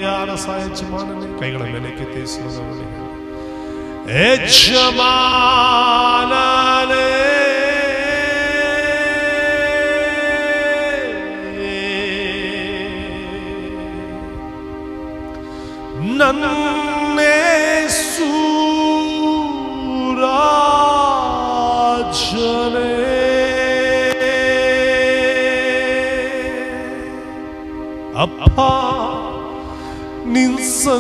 ಯಾರ ಸಹಾಯ ಯಜಮಾನನೇ ಕೈಗಳ ಮೇಲೆ ಕೆತ್ತಿಸುವವನಿಗೆ ಯಜಮಾನನೇ ನನ್ನೇಸುರಾಜನೇ ಅಪ್ಪ ನಿನ್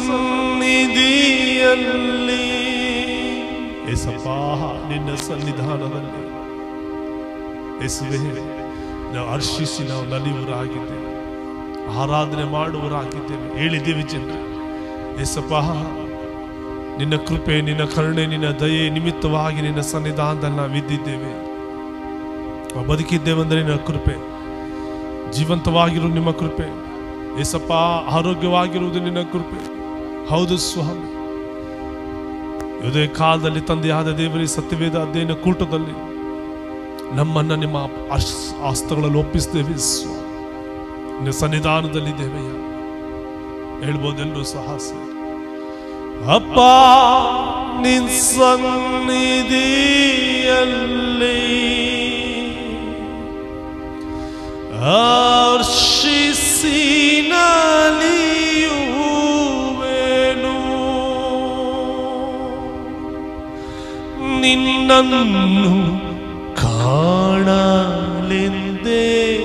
ಸನ್ನಿಧಿಯಲ್ಲಿ ಎಸಪ್ಪ ನಿನ್ನ ಸನ್ನಿಧಾನದಲ್ಲಿ ಎಸುವೆ ನಾವು ಹರ್ಷಿಸಿ ನಾವು ನಲಿಯುವರಾಗಿದ್ದೇವೆ ಆರಾಧನೆ ಮಾಡುವರಾಗಿದ್ದೇವೆ ಹೇಳಿದ್ದೇವೆ ಜನರು ಎಸಪ್ಪ ನಿನ್ನ ಕೃಪೆ ನಿನ್ನ ಕರುಣೆ ನಿನ್ನ ದಯೆ ನಿಮಿತ್ತವಾಗಿ ನಿನ್ನ ಸನ್ನಿಧಾನದಲ್ಲಿ ನಾವು ಇದ್ದಿದ್ದೇವೆ ನಾವು ಬದುಕಿದ್ದೇವೆ ಅಂದರೆ ನಿನ್ನ ಕೃಪೆ ಜೀವಂತವಾಗಿರು ನಿಮ್ಮ ಕೃಪೆ ಏಸಪ್ಪ ಆರೋಗ್ಯವಾಗಿರುವುದು ನಿನ್ನ ಕೃಪೆ ಹೌದು ಸ್ವಾಮಿ ಇದೇ ಕಾಲದಲ್ಲಿ ತಂದೆಯಾದ ದೇವರಿ ಸತ್ಯವೇದ ಅಧ್ಯಯನ ಕೂಟದಲ್ಲಿ ನಮ್ಮನ್ನ ನಿಮ್ಮ ಅರ್ಶ್- ಹಸ್ತಗಳಲ್ಲಿ ಒಪ್ಪಿಸ್ತೇವೆ ಸ್ವಾಮಿ ನಿನ್ನ ಸನ್ನಿಧಾನದಲ್ಲಿದ್ದೇವೆಯ ಹೇಳ್ಬೋದೆಲ್ಲರೂ ಸಹ ಸೇರಿ. ಅಪ್ಪ ನಿನ್ ಸನ್ನಿಧಿಯಲ್ಲಿ ಹರ್ಷಿಸಿ ನಲಿಯುವೆನು ನಿನ್ನನ್ನು ಕಾಣಲೆಂದೇ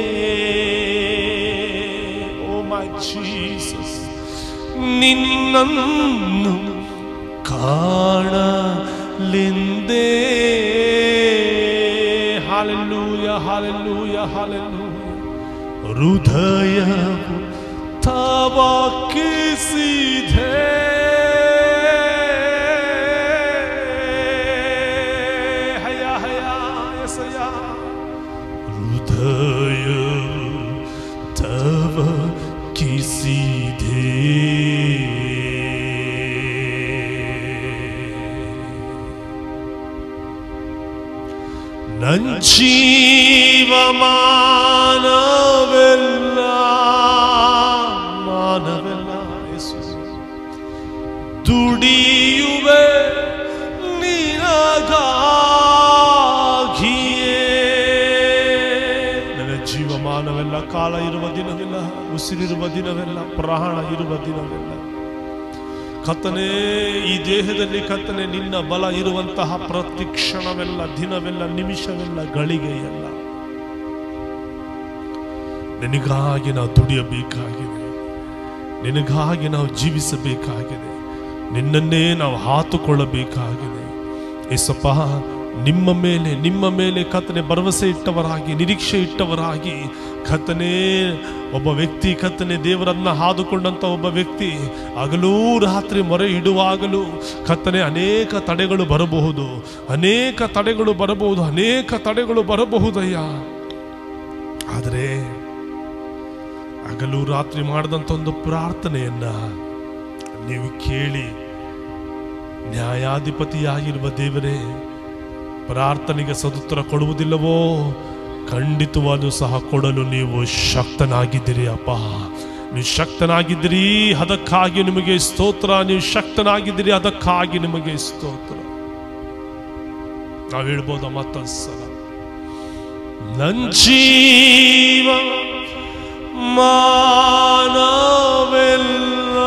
ಓ ಮೈ ಜೀಸಸ್ ನಿನ್ನನ್ನು ಕಾಣಲೆಂದೇ ಹಾಲೆಲ್ಲೂಯ ಹಾಲೆಲ್ಲೂಯ ಹಾಲೆಲ್ಲೂಯ ಹೃದಯವು ತವಕಿಸಿದೆ ಹಯ ಹಯ ಎಸಯ ಹೃದಯವು ತವಕಿಸಿದೆ ನನ್ ಜೀವ ಮಾನವೆಲ್ಲ ಮಾನವೆಲ್ಲ ಯೇಸು. ದುಡಿಯುವೆ ನಿನಗಾಗಿಯೇ ನನ್ನ ಜೀವಮಾನವೆಲ್ಲ ಕಾಲ ಇರುವ ದಿನವಿಲ್ಲ ಉಸಿರಿರುವ ದಿನವೆಲ್ಲ ಪ್ರಾಣ ಇರುವ ದಿನವೆಲ್ಲ ಕತ್ತನೆ ಈ ದೇಹದಲ್ಲಿ ಕತ್ತನೆ ನಿನ್ನ ಬಲ ಇರುವಂತಹ ಪ್ರತಿ ಕ್ಷಣವೆಲ್ಲ ದಿನವೆಲ್ಲ ನಿಮಿಷವೆಲ್ಲ ಗಳಿಗೆಯಲ್ಲ ನಿನಗಾಗಿ ನಾವು ದುಡಿಯಬೇಕಾಗಿದೆ ನಿನಗಾಗಿ ನಾವು ಜೀವಿಸಬೇಕಾಗಿದೆ ನಿನ್ನನ್ನೇ ನಾವು ಹಾತುಕೊಳ್ಳಬೇಕಾಗಿದೆ ಏಸಪ್ಪ ನಿಮ್ಮ ಮೇಲೆ ನಿಮ್ಮ ಮೇಲೆ ಕತ್ತನೆ ಭರವಸೆ ಇಟ್ಟವರಾಗಿ ನಿರೀಕ್ಷೆ ಇಟ್ಟವರಾಗಿ ಕತ್ತನೆ ಒಬ್ಬ ವ್ಯಕ್ತಿ ಕತ್ತನೆ ದೇವರನ್ನ ಹಾದುಕೊಂಡಂತ ಒಬ್ಬ ವ್ಯಕ್ತಿ ಹಗಲೂ ರಾತ್ರಿ ಮೊರೆ ಇಡುವಾಗಲೂ ಕತ್ತನೆ ಅನೇಕ ತಡೆಗಳು ಬರಬಹುದು ಅನೇಕ ತಡೆಗಳು ಬರಬಹುದು ಅನೇಕ ತಡೆಗಳು ಬರಬಹುದಯ್ಯ ಆದರೆ ಹಗಲು ರಾತ್ರಿ ಮಾಡಿದಂಥ ಒಂದು ಪ್ರಾರ್ಥನೆಯನ್ನ ನೀವು ಕೇಳಿ ನ್ಯಾಯಾಧಿಪತಿಯಾಗಿರುವ ದೇವರೇ ಪ್ರಾರ್ಥನೆಗೆ ಸದುತ್ತರ ಕೊಡುವುದಿಲ್ಲವೋ ಖಂಡಿತವಾಗೂ ಸಹ ಕೊಡಲು ನೀವು ಶಕ್ತನಾಗಿದ್ದೀರಿ ಅಪ್ಪ ನೀವು ಶಕ್ತನಾಗಿದ್ದೀರಿ ಅದಕ್ಕಾಗಿ ನಿಮಗೆ ಸ್ತೋತ್ರ ನೀವು ಶಕ್ತನಾಗಿದ್ದೀರಿ ಅದಕ್ಕಾಗಿ ನಿಮಗೆ ಸ್ತೋತ್ರ ನಾವು ಹೇಳ್ಬೋದ ಮತ್ತೊಂದ್ಸಲ ನನ್ ಜೀವ ಮಾನವೆಲ್ಲ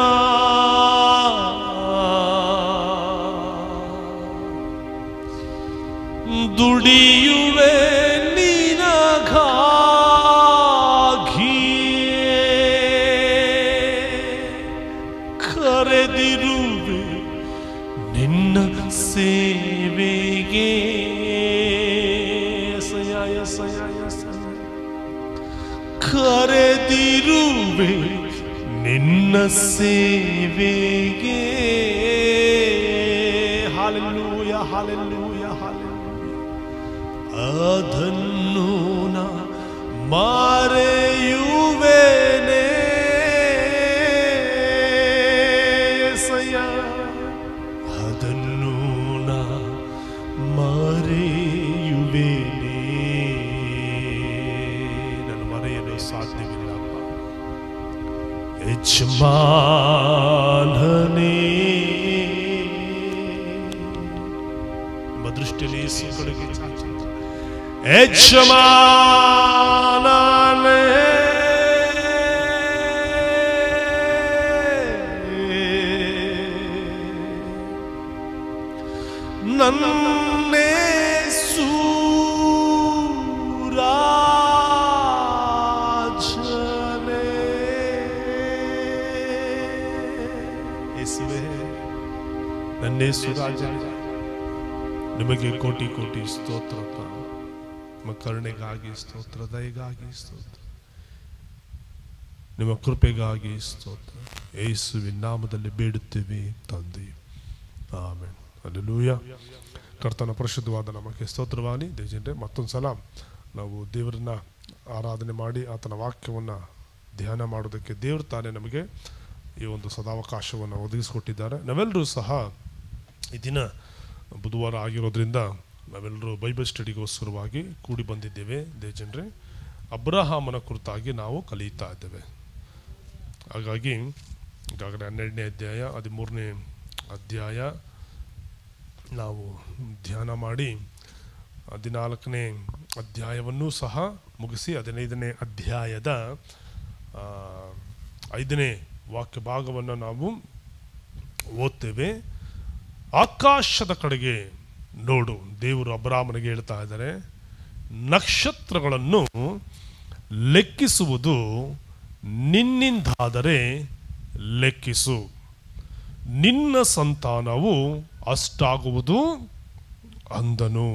ದುಡಿಯುವೆ ನಿನಗಾಗಿಯೇ ಕರೆದಿರುವೆ ನಿನ್ನ ಸೇವೆಗೆ ಎಸೆಯ, ಎಸೆಯ, ಎಸೆಯ. ಕರೆದಿರುವೆ ನಿನ್ನ ಸೇವೆಗೆ ಹಾಲೆಲ್ಲೂಯ ಹಾಲೆಲ್ಲೂಯ ಹಾಲೆಲ್ಲೂಯ ಅದನ್ನು ನಾ ಮಾರೆಯುವೆನೆ ಎಸೆಯ. ಅದನ್ನು ನಾ ಮರೆಯುವೆನೆ ನಾನು ಮರೆಯಲು ಸಾಧ್ಯವಿಲ್ಲಪ್ಪ ಯಜಮಾನನೇ ಯೇಸು ಕಡೆಗೆ ಚಾಚು ಯಜಮಾನನೇ ನನ್ನೇಸು ರಾಜನೇ ಯೇಸುವೇ ನನ್ನೇಸು ರಾಜನೇ ನಿಮಗೆ ಕೋಟಿ ಕೋಟಿ ಸ್ತೋತ್ರಪ್ಪ ನಿಮ್ಮ ಕರುಣೆಗಾಗಿ ಸ್ತೋತ್ರ ದಯಗಾಗಿ ಸ್ತೋತ್ರ ನಿಮ್ಮ ಕೃಪೆಗಾಗಿ ಸ್ತೋತ್ರ ಯೇಸುವಿನ ನಾಮದಲ್ಲಿ ಬೇಡುತ್ತೇವೆ ತಂದೆ ಆಮೇಲೆ ಅಲ್ಲೆಲೂಯ ಕರ್ತನ ಪರಿಶುದ್ಧವಾದ ನಮಗೆ ಸ್ತೋತ್ರವಾಗಲಿ ದೇವಜನರೇ ಮತ್ತೊಂದು ಸಲ ನಾವು ದೇವರನ್ನ ಆರಾಧನೆ ಮಾಡಿ ಆತನ ವಾಕ್ಯವನ್ನು ಧ್ಯಾನ ಮಾಡೋದಕ್ಕೆ ದೇವರು ತಾನೇ ನಮಗೆ ಈ ಒಂದು ಸದಾವಕಾಶವನ್ನು ಒದಗಿಸಿಕೊಟ್ಟಿದ್ದಾರೆ ನಾವೆಲ್ಲರೂ ಸಹ ಈ ದಿನ ಬುಧವಾರ ಆಗಿರೋದ್ರಿಂದ ನಾವೆಲ್ಲರೂ ಬೈಬಲ್ ಸ್ಟಡಿಗೋಸ್ಕರವಾಗಿ ಕೂಡಿ ಬಂದಿದ್ದೇವೆ ದೇವಜನರೇ ಅಬ್ರಹಾಮನ ಕುರಿತಾಗಿ ನಾವು ಕಲಿಯುತ್ತಾ ಇದ್ದೇವೆ ಹಾಗಾಗಿ ಈಗಾಗಲೇ ಹನ್ನೆರಡನೇ ಅಧ್ಯಾಯ ಹದಿಮೂರನೇ ಅಧ್ಯಾಯ ನಾವು ಧ್ಯಾನ ಮಾಡಿ ಹದಿನಾಲ್ಕನೇ ಅಧ್ಯಾಯವನ್ನೂ ಸಹ ಮುಗಿಸಿ ಹದಿನೈದನೇ ಅಧ್ಯಾಯದ ಆ, ಐದನೇ ವಾಕ್ಯ ಭಾಗವನ್ನು ನಾವು ಓದ್ತೇವೆ ಆಕಾಶದ ಕಡೆಗೆ ನೋಡು ದೇವರು ಅಬ್ರಾಮನಿಗೆ ಹೇಳ್ತಾ ಇದ್ದಾರೆ ನಕ್ಷತ್ರಗಳನ್ನು ಲೆಕ್ಕಿಸುವುದು ನಿನ್ನಿಂದಾದರೆ ಲೆಕ್ಕಿಸು ನಿನ್ನ ಸಂತಾನವು ಅಷ್ಟಾಗುವುದು ಅಂದನು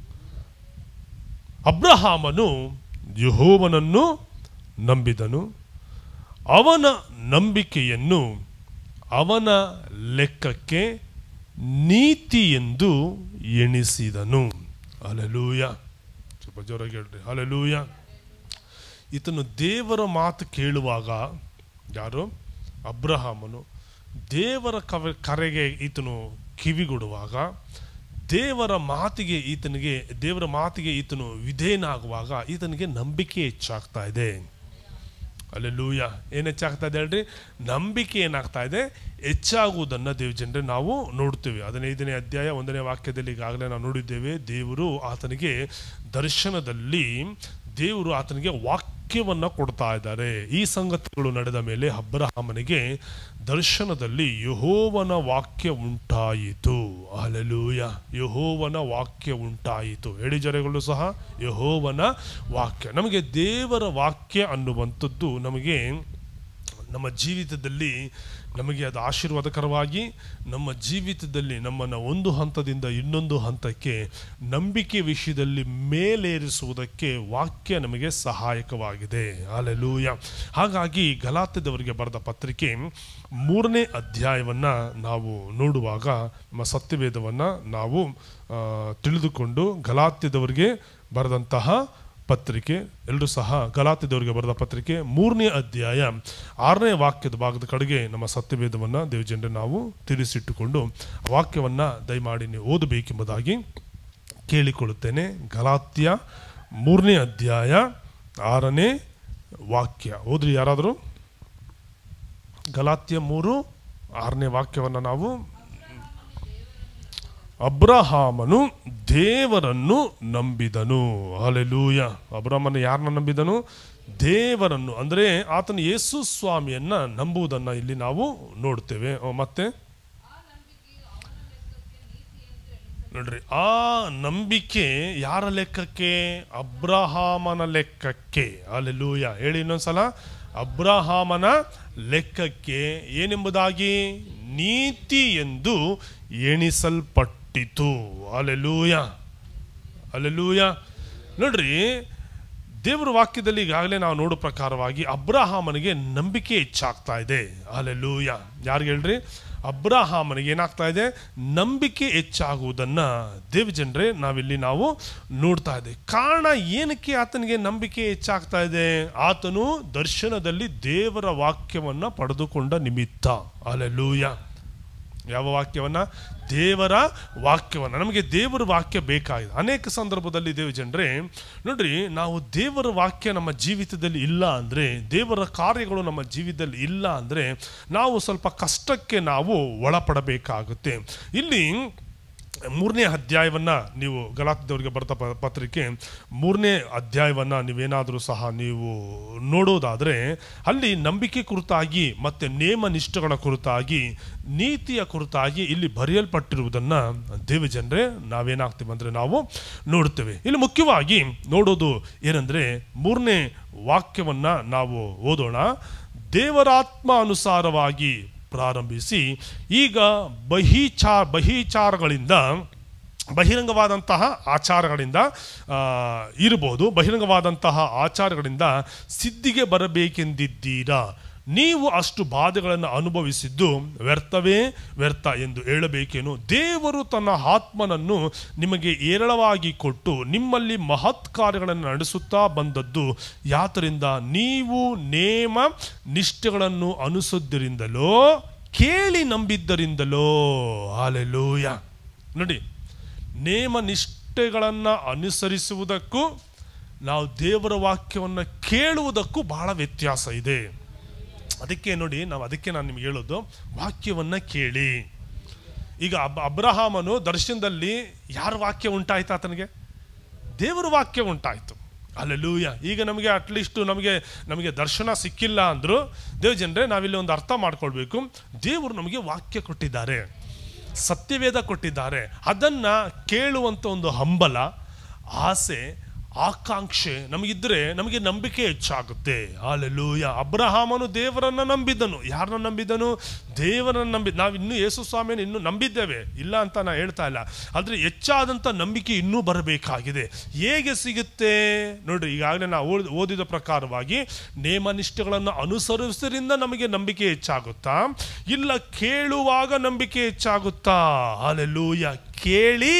ಅಬ್ರಹಾಮನು ಯಹೋವನನ್ನು ನಂಬಿದನು ಅವನ ನಂಬಿಕೆಯನ್ನು ಅವನ ಲೆಕ್ಕಕ್ಕೆ ನೀತಿ ಎಂದು ಎಣಿಸಿದನು ಅಲೆಲೂಯ ಸ್ವಲ್ಪ ಜೋರಾಗಿ ಹೇಳ್ರಿ ಅಲೆಲೂಯ ಈತನು ದೇವರ ಮಾತು ಕೇಳುವಾಗ ಯಾರು ಅಬ್ರಹಾಮನು ದೇವರ ಕವ ಕರೆಗೆ ಈತನು ಕಿವಿಗೊಡುವಾಗ ದೇವರ ಮಾತಿಗೆ ಈತನಿಗೆ ದೇವರ ಮಾತಿಗೆ ಈತನು ವಿಧೇಯನಾಗುವಾಗ ಈತನಿಗೆ ನಂಬಿಕೆ ಹೆಚ್ಚಾಗ್ತಾ ಇದೆ ಅಲ್ಲೆಲ್ಲೂಯ ಏನು ಹೆಚ್ಚಾಗ್ತಾ ಇದೆ ಹೇಳ್ರಿ ನಂಬಿಕೆ ಏನಾಗ್ತಾ ಇದೆ ಹೆಚ್ಚಾಗುವುದನ್ನು ದೇವ್ ಜನರೇ ನಾವು ನೋಡ್ತೇವೆ ಹದಿನೈದನೇ ಅಧ್ಯಾಯ ಒಂದನೇ ವಾಕ್ಯದಲ್ಲಿ ಈಗಾಗಲೇ ನಾವು ನೋಡಿದ್ದೇವೆ ದೇವರು ಆತನಿಗೆ ದರ್ಶನದಲ್ಲಿ ದೇವರು ಆತನಿಗೆ ವಾಕ್ಯವನ್ನು ಕೊಡ್ತಾ ಇದ್ದಾರೆ ಈ ಸಂಗತಿಗಳು ನಡೆದ ಮೇಲೆ ಅಬ್ರಹಾಮನಿಗೆ ದರ್ಶನದಲ್ಲಿ ಯಹೋವನ ವಾಕ್ಯ ಉಂಟಾಯಿತು ಅಲೆಲೂಯ ಯಹೋವನ ವಾಕ್ಯ ಉಂಟಾಯಿತು ಹೇಳಿಜರೆಗಳು ಸಹ ಯಹೋವನ ವಾಕ್ಯ ನಮಗೆ ದೇವರ ವಾಕ್ಯ ಅನ್ನುವಂಥದ್ದು ನಮಗೆ ನಮ್ಮ ಜೀವಿತದಲ್ಲಿ ನಮಗೆ ಅದು ಆಶೀರ್ವಾದಕರವಾಗಿ ನಮ್ಮ ಜೀವಿತದಲ್ಲಿ ನಮ್ಮನ್ನು ಒಂದು ಹಂತದಿಂದ ಇನ್ನೊಂದು ಹಂತಕ್ಕೆ ನಂಬಿಕೆ ವಿಷಯದಲ್ಲಿ ಮೇಲೇರಿಸುವುದಕ್ಕೆ ವಾಕ್ಯ ನಮಗೆ ಸಹಾಯಕವಾಗಿದೆ ಅಲೆಲೂಯ ಹಾಗಾಗಿ ಗಲಾತ್ಯದವರಿಗೆ ಬರೆದ ಪತ್ರಿಕೆ ಮೂರನೇ ಅಧ್ಯಾಯವನ್ನು ನಾವು ನೋಡುವಾಗ ನಮ್ಮ ಸತ್ಯವೇದವನ್ನು ನಾವು ಆ, ತಿಳಿದುಕೊಂಡು ಗಲಾತ್ಯದವರಿಗೆ ಬರೆದಂತಹ ಪತ್ರಿಕೆ ಎಲ್ಲರೂ ಸಹ ಗಲಾತಿದವರಿಗೆ ಬರೆದ ಪತ್ರಿಕೆ ಮೂರನೇ ಅಧ್ಯಾಯ ಆರನೇ ವಾಕ್ಯದ ಭಾಗದ ಕಡೆಗೆ ನಮ್ಮ ಸತ್ಯವೇದವನ್ನು ದೇವಜನರೇ ನಾವು ತಿಳಿಸಿಟ್ಟುಕೊಂಡು ಆ ವಾಕ್ಯವನ್ನು ದಯಮಾಡಿ ನೀವು ಓದಬೇಕೆಂಬುದಾಗಿ ಕೇಳಿಕೊಳ್ಳುತ್ತೇನೆ ಗಲಾತ್ಯ ಮೂರನೇ ಅಧ್ಯಾಯ ಆರನೇ ವಾಕ್ಯ ಓದ್ರಿ ಯಾರಾದರೂ ಗಲಾತ್ಯ ಮೂರು ಆರನೇ ವಾಕ್ಯವನ್ನು ನಾವು ಅಬ್ರಹಾಮನು ದೇವರನ್ನು ನಂಬಿದನು ಅಲೆಲೂಯ ಅಬ್ರಹಾಮನು ಯಾರನ್ನ ನಂಬಿದನು ದೇವರನ್ನು ಅಂದರೆ ಆತನು ಯೇಸು ಸ್ವಾಮಿಯನ್ನ ನಂಬುವುದನ್ನು ಇಲ್ಲಿ ನಾವು ನೋಡ್ತೇವೆ ಅಹ್, ಮತ್ತೆ ನೋಡ್ರಿ ಆ ನಂಬಿಕೆ ಯಾರ ಲೆಕ್ಕಕ್ಕೆ ಅಬ್ರಹಾಮನ ಲೆಕ್ಕಕ್ಕೆ ಅಲ್ಲೆಲೂಯ ಹೇಳಿ ಇನ್ನೊಂದ್ಸಲ ಅಬ್ರಹಾಮನ ಲೆಕ್ಕಕ್ಕೆ ಏನೆಂಬುದಾಗಿ ನೀತಿ ಎಂದು ಎಣಿಸಲ್ಪಟ್ಟಿತು ಅಲ್ಲೆಲೂಯ ಅಲ್ಲೆಲೂಯ ನೋಡ್ರಿ ದೇವರ ವಾಕ್ಯದಲ್ಲಿ ಈಗಾಗಲೇ ನಾವು ನೋಡೋ ಪ್ರಕಾರವಾಗಿ ಅಬ್ರಹಾಮನಿಗೆ ನಂಬಿಕೆ ಹೆಚ್ಚಾಗ್ತಾ ಇದೆ ಅಲ್ಲೆಲೂಯ ಯಾರಿಗೆ ಹೇಳ್ರಿ ಅಬ್ರಹಾಮನಿಗೆ ಏನಾಗ್ತಾ ಇದೆ ನಂಬಿಕೆ ಹೆಚ್ಚಾಗುವುದನ್ನು ದೇವಜನರೇ ನಾವಿಲ್ಲಿ ನಾವು ನೋಡ್ತಾ ಇದ್ದೇವೆ ಕಾರಣ ಏನಕ್ಕೆ ಆತನಿಗೆ ನಂಬಿಕೆ ಹೆಚ್ಚಾಗ್ತಾ ಇದೆ ಆತನು ದರ್ಶನದಲ್ಲಿ ದೇವರ ವಾಕ್ಯವನ್ನು ಪಡೆದುಕೊಂಡ ನಿಮಿತ್ತ ಅಲ್ಲೆಲೂಯ ಯಾವ ವಾಕ್ಯವನ್ನ ದೇವರ ವಾಕ್ಯವನ್ನ ನಮಗೆ ದೇವರ ವಾಕ್ಯ ಬೇಕಾಗಿದೆ ಅನೇಕ ಸಂದರ್ಭದಲ್ಲಿ ದೇವ ಜನರೇ ನೋಡ್ರಿ ನಾವು ದೇವರ ವಾಕ್ಯ ನಮ್ಮ ಜೀವಿತದಲ್ಲಿ ಇಲ್ಲ ಅಂದರೆ ದೇವರ ಕಾರ್ಯಗಳು ನಮ್ಮ ಜೀವಿತದಲ್ಲಿ ಇಲ್ಲ ಅಂದರೆ ನಾವು ಸ್ವಲ್ಪ ಕಷ್ಟಕ್ಕೆ ನಾವು ಒಳಪಡಬೇಕಾಗುತ್ತೆ ಇಲ್ಲಿ ಮೂರನೇ ಅಧ್ಯಾಯವನ್ನ ನೀವು ಗಲಾತ್ಯದವರಿಗೆ ಬರ್ತ ಪ- ಪತ್ರಿಕೆ ಮೂರನೇ ಅಧ್ಯಾಯವನ್ನ ನೀವೇನಾದರೂ ಸಹ ನೀವು ನೋಡೋದಾದರೆ ಅಲ್ಲಿ ನಂಬಿಕೆ ಕುರಿತಾಗಿ ಮತ್ತೆ ನೇಮ ನಿಷ್ಠೆಗಳ ಕುರಿತಾಗಿ ನೀತಿಯ ಕುರಿತಾಗಿ ಇಲ್ಲಿ ಬರೆಯಲ್ಪಟ್ಟಿರುವುದನ್ನ ದೇವಜನರೇ ನಾವೇನಾಗ್ತೀವಿ ಅಂದರೆ ನಾವು ನೋಡ್ತೇವೆ ಇಲ್ಲಿ ಮುಖ್ಯವಾಗಿ ನೋಡೋದು ಏನಂದ್ರೆ ಮೂರನೇ ವಾಕ್ಯವನ್ನ ನಾವು ಓದೋಣ ದೇವರಾತ್ಮ ಅನುಸಾರವಾಗಿ ಪ್ರಾರಂಭಿಸಿ ಈಗ ಬಹಿಚಾ ಬಹಿಚಾರಗಳಿಂದ ಬಹಿರಂಗವಾದಂತಹ ಆಚಾರಗಳಿಂದ ಆ, ಇರಬಹುದು ಬಹಿರಂಗವಾದಂತಹ ಆಚಾರಗಳಿಂದ ಸಿದ್ಧಿಗೆ ಬರಬೇಕೆಂದಿದ್ದೀರಾ ನೀವು ಅಷ್ಟು ಬಾಧೆಗಳನ್ನು ಅನುಭವಿಸಿದ್ದು ವ್ಯರ್ಥವೇ ವ್ಯರ್ಥ ಎಂದು ಹೇಳಬೇಕೇನು ದೇವರು ತನ್ನ ಆತ್ಮನನ್ನು ನಿಮಗೆ ಏರಳವಾಗಿ ಕೊಟ್ಟು ನಿಮ್ಮಲ್ಲಿ ಮಹತ್ ಕಾರ್ಯಗಳನ್ನು ನಡೆಸುತ್ತಾ ಬಂದದ್ದು ಯಾತರಿಂದ ನೀವು ನೇಮ ನಿಷ್ಠೆಗಳನ್ನು ಅನುಸದ್ದರಿಂದಲೋ ಕೇಳಿ ನಂಬಿದ್ದರಿಂದಲೋ ಹಾಲೆಲೂಯ ನೋಡಿ ನೇಮ ನಿಷ್ಠೆಗಳನ್ನು ಅನುಸರಿಸುವುದಕ್ಕೂ ನಾವು ದೇವರ ವಾಕ್ಯವನ್ನು ಕೇಳುವುದಕ್ಕೂ ಬಹಳ ವ್ಯತ್ಯಾಸ ಇದೆ ಅದಕ್ಕೆ ನೋಡಿ ನಾವು ಅದಕ್ಕೆ ನಾನು ನಿಮ್ಗೆ ಹೇಳೋದು ವಾಕ್ಯವನ್ನು ಕೇಳಿ ಈಗ ಅಬ್ ಅಬ್ರಹಾಮನು ದರ್ಶನದಲ್ಲಿ ಯಾರ ವಾಕ್ಯ ಉಂಟಾಯ್ತು ಆತನಿಗೆ ದೇವರ ವಾಕ್ಯ ಉಂಟಾಯಿತು ಅಲ್ಲೆಲ್ಲೂಯ ಈಗ ನಮಗೆ ಅಟ್ಲೀಸ್ಟ್ ನಮಗೆ ನಮಗೆ ದರ್ಶನ ಸಿಕ್ಕಿಲ್ಲ ಅಂದರೂ ದೇವ್ ಜನರೇ ನಾವಿಲ್ಲಿ ಒಂದು ಅರ್ಥ ಮಾಡ್ಕೊಳ್ಬೇಕು ದೇವರು ನಮಗೆ ವಾಕ್ಯ ಕೊಟ್ಟಿದ್ದಾರೆ ಸತ್ಯವೇದ ಕೊಟ್ಟಿದ್ದಾರೆ ಅದನ್ನ ಕೇಳುವಂಥ ಒಂದು ಹಂಬಲ ಆಸೆ ಆಕಾಂಕ್ಷೆ ನಮಗಿದ್ರೆ ನಮಗೆ ನಂಬಿಕೆ ಹೆಚ್ಚಾಗುತ್ತೆ ಅಲ್ಲೆಲ್ಲೂಯ ಅಬ್ರಹಾಮನು ದೇವರನ್ನ ನಂಬಿದ್ದನು ಯಾರನ್ನ ನಂಬಿದ್ದನು ದೇವರನ್ನ ನಂಬಿ ನಾವು ಇನ್ನೂ ಯೇಸು ಸ್ವಾಮಿಯನ್ನು ಇನ್ನೂ ನಂಬಿದ್ದೇವೆ ಇಲ್ಲ ಅಂತ ನಾ ಹೇಳ್ತಾ ಇಲ್ಲ ಆದರೆ ಹೆಚ್ಚಾದಂಥ ನಂಬಿಕೆ ಇನ್ನೂ ಬರಬೇಕಾಗಿದೆ ಹೇಗೆ ಸಿಗುತ್ತೆ ನೋಡ್ರಿ ಈಗಾಗಲೇ ನಾವು ಓದ್- ಓದಿದ ಪ್ರಕಾರವಾಗಿ ನೇಮ ನಿಷ್ಠೆಗಳನ್ನು ಅನುಸರಿಸೋದ್ರಿಂದ ನಮಗೆ ನಂಬಿಕೆ ಹೆಚ್ಚಾಗುತ್ತಾ ಇಲ್ಲ ಕೇಳುವಾಗ ನಂಬಿಕೆ ಹೆಚ್ಚಾಗುತ್ತಾ ಅಲ್ಲೆಲ್ಲೂಯ ಕೇಳಿ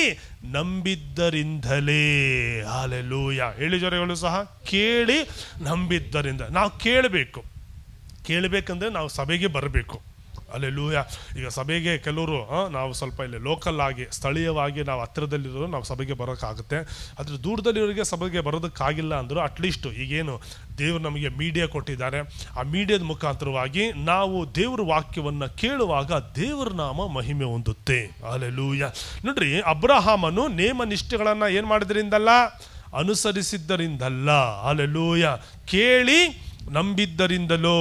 ನಂಬಿದ್ದರಿಂದಲೇ ಹಾಲೆಲೂಯ ಹೇಳಿ ಜೊರೆಗಳು ಸಹ ಕೇಳಿ ನಂಬಿದ್ದರಿಂದ ನಾವು ಕೇಳಬೇಕು ಕೇಳಬೇಕಂದ್ರೆ ನಾವು ಸಭೆಗೆ ಬರಬೇಕು ಅಲ್ಲೆಲ್ಲೂಯ ಈಗ ಸಭೆಗೆ ಕೆಲವರು ಆ, ನಾವು ಸ್ವಲ್ಪ ಇಲ್ಲಿ ಲೋಕಲ್ ಆಗಿ ಸ್ಥಳೀಯವಾಗಿ ನಾವು ಹತ್ತಿರದಲ್ಲಿರೋರು ನಾವು ಸಭೆಗೆ ಬರೋಕ್ಕಾಗುತ್ತೆ ಆದರೆ ದೂರದಲ್ಲಿರೋರಿಗೆ ಸಭೆಗೆ ಬರೋದಕ್ಕಾಗಿಲ್ಲ ಅಂದರೂ ಅಟ್ಲೀಸ್ಟ್ ಈಗೇನು ದೇವರು ನಮಗೆ ಮೀಡಿಯಾ ಕೊಟ್ಟಿದ್ದಾರೆ ಆ ಮೀಡಿಯಾದ ಮುಖಾಂತರವಾಗಿ ನಾವು ದೇವರ ವಾಕ್ಯವನ್ನು ಕೇಳುವಾಗ ದೇವರ ನಾಮ ಮಹಿಮೆ ಹೊಂದುತ್ತೆ ಅಲ್ಲೆಲ್ಲೂಯ ನೋಡ್ರಿ ಅಬ್ರಹಾಮನು ನೇಮ ನಿಷ್ಠೆಗಳನ್ನು ಏನು ಮಾಡಿದ್ರಿಂದಲ್ಲ ಅನುಸರಿಸಿದ್ದರಿಂದಲ್ಲ ಅಲ್ಲೆಲ್ಲೂಯ ಕೇಳಿ ನಂಬಿದ್ದರಿಂದಲೋ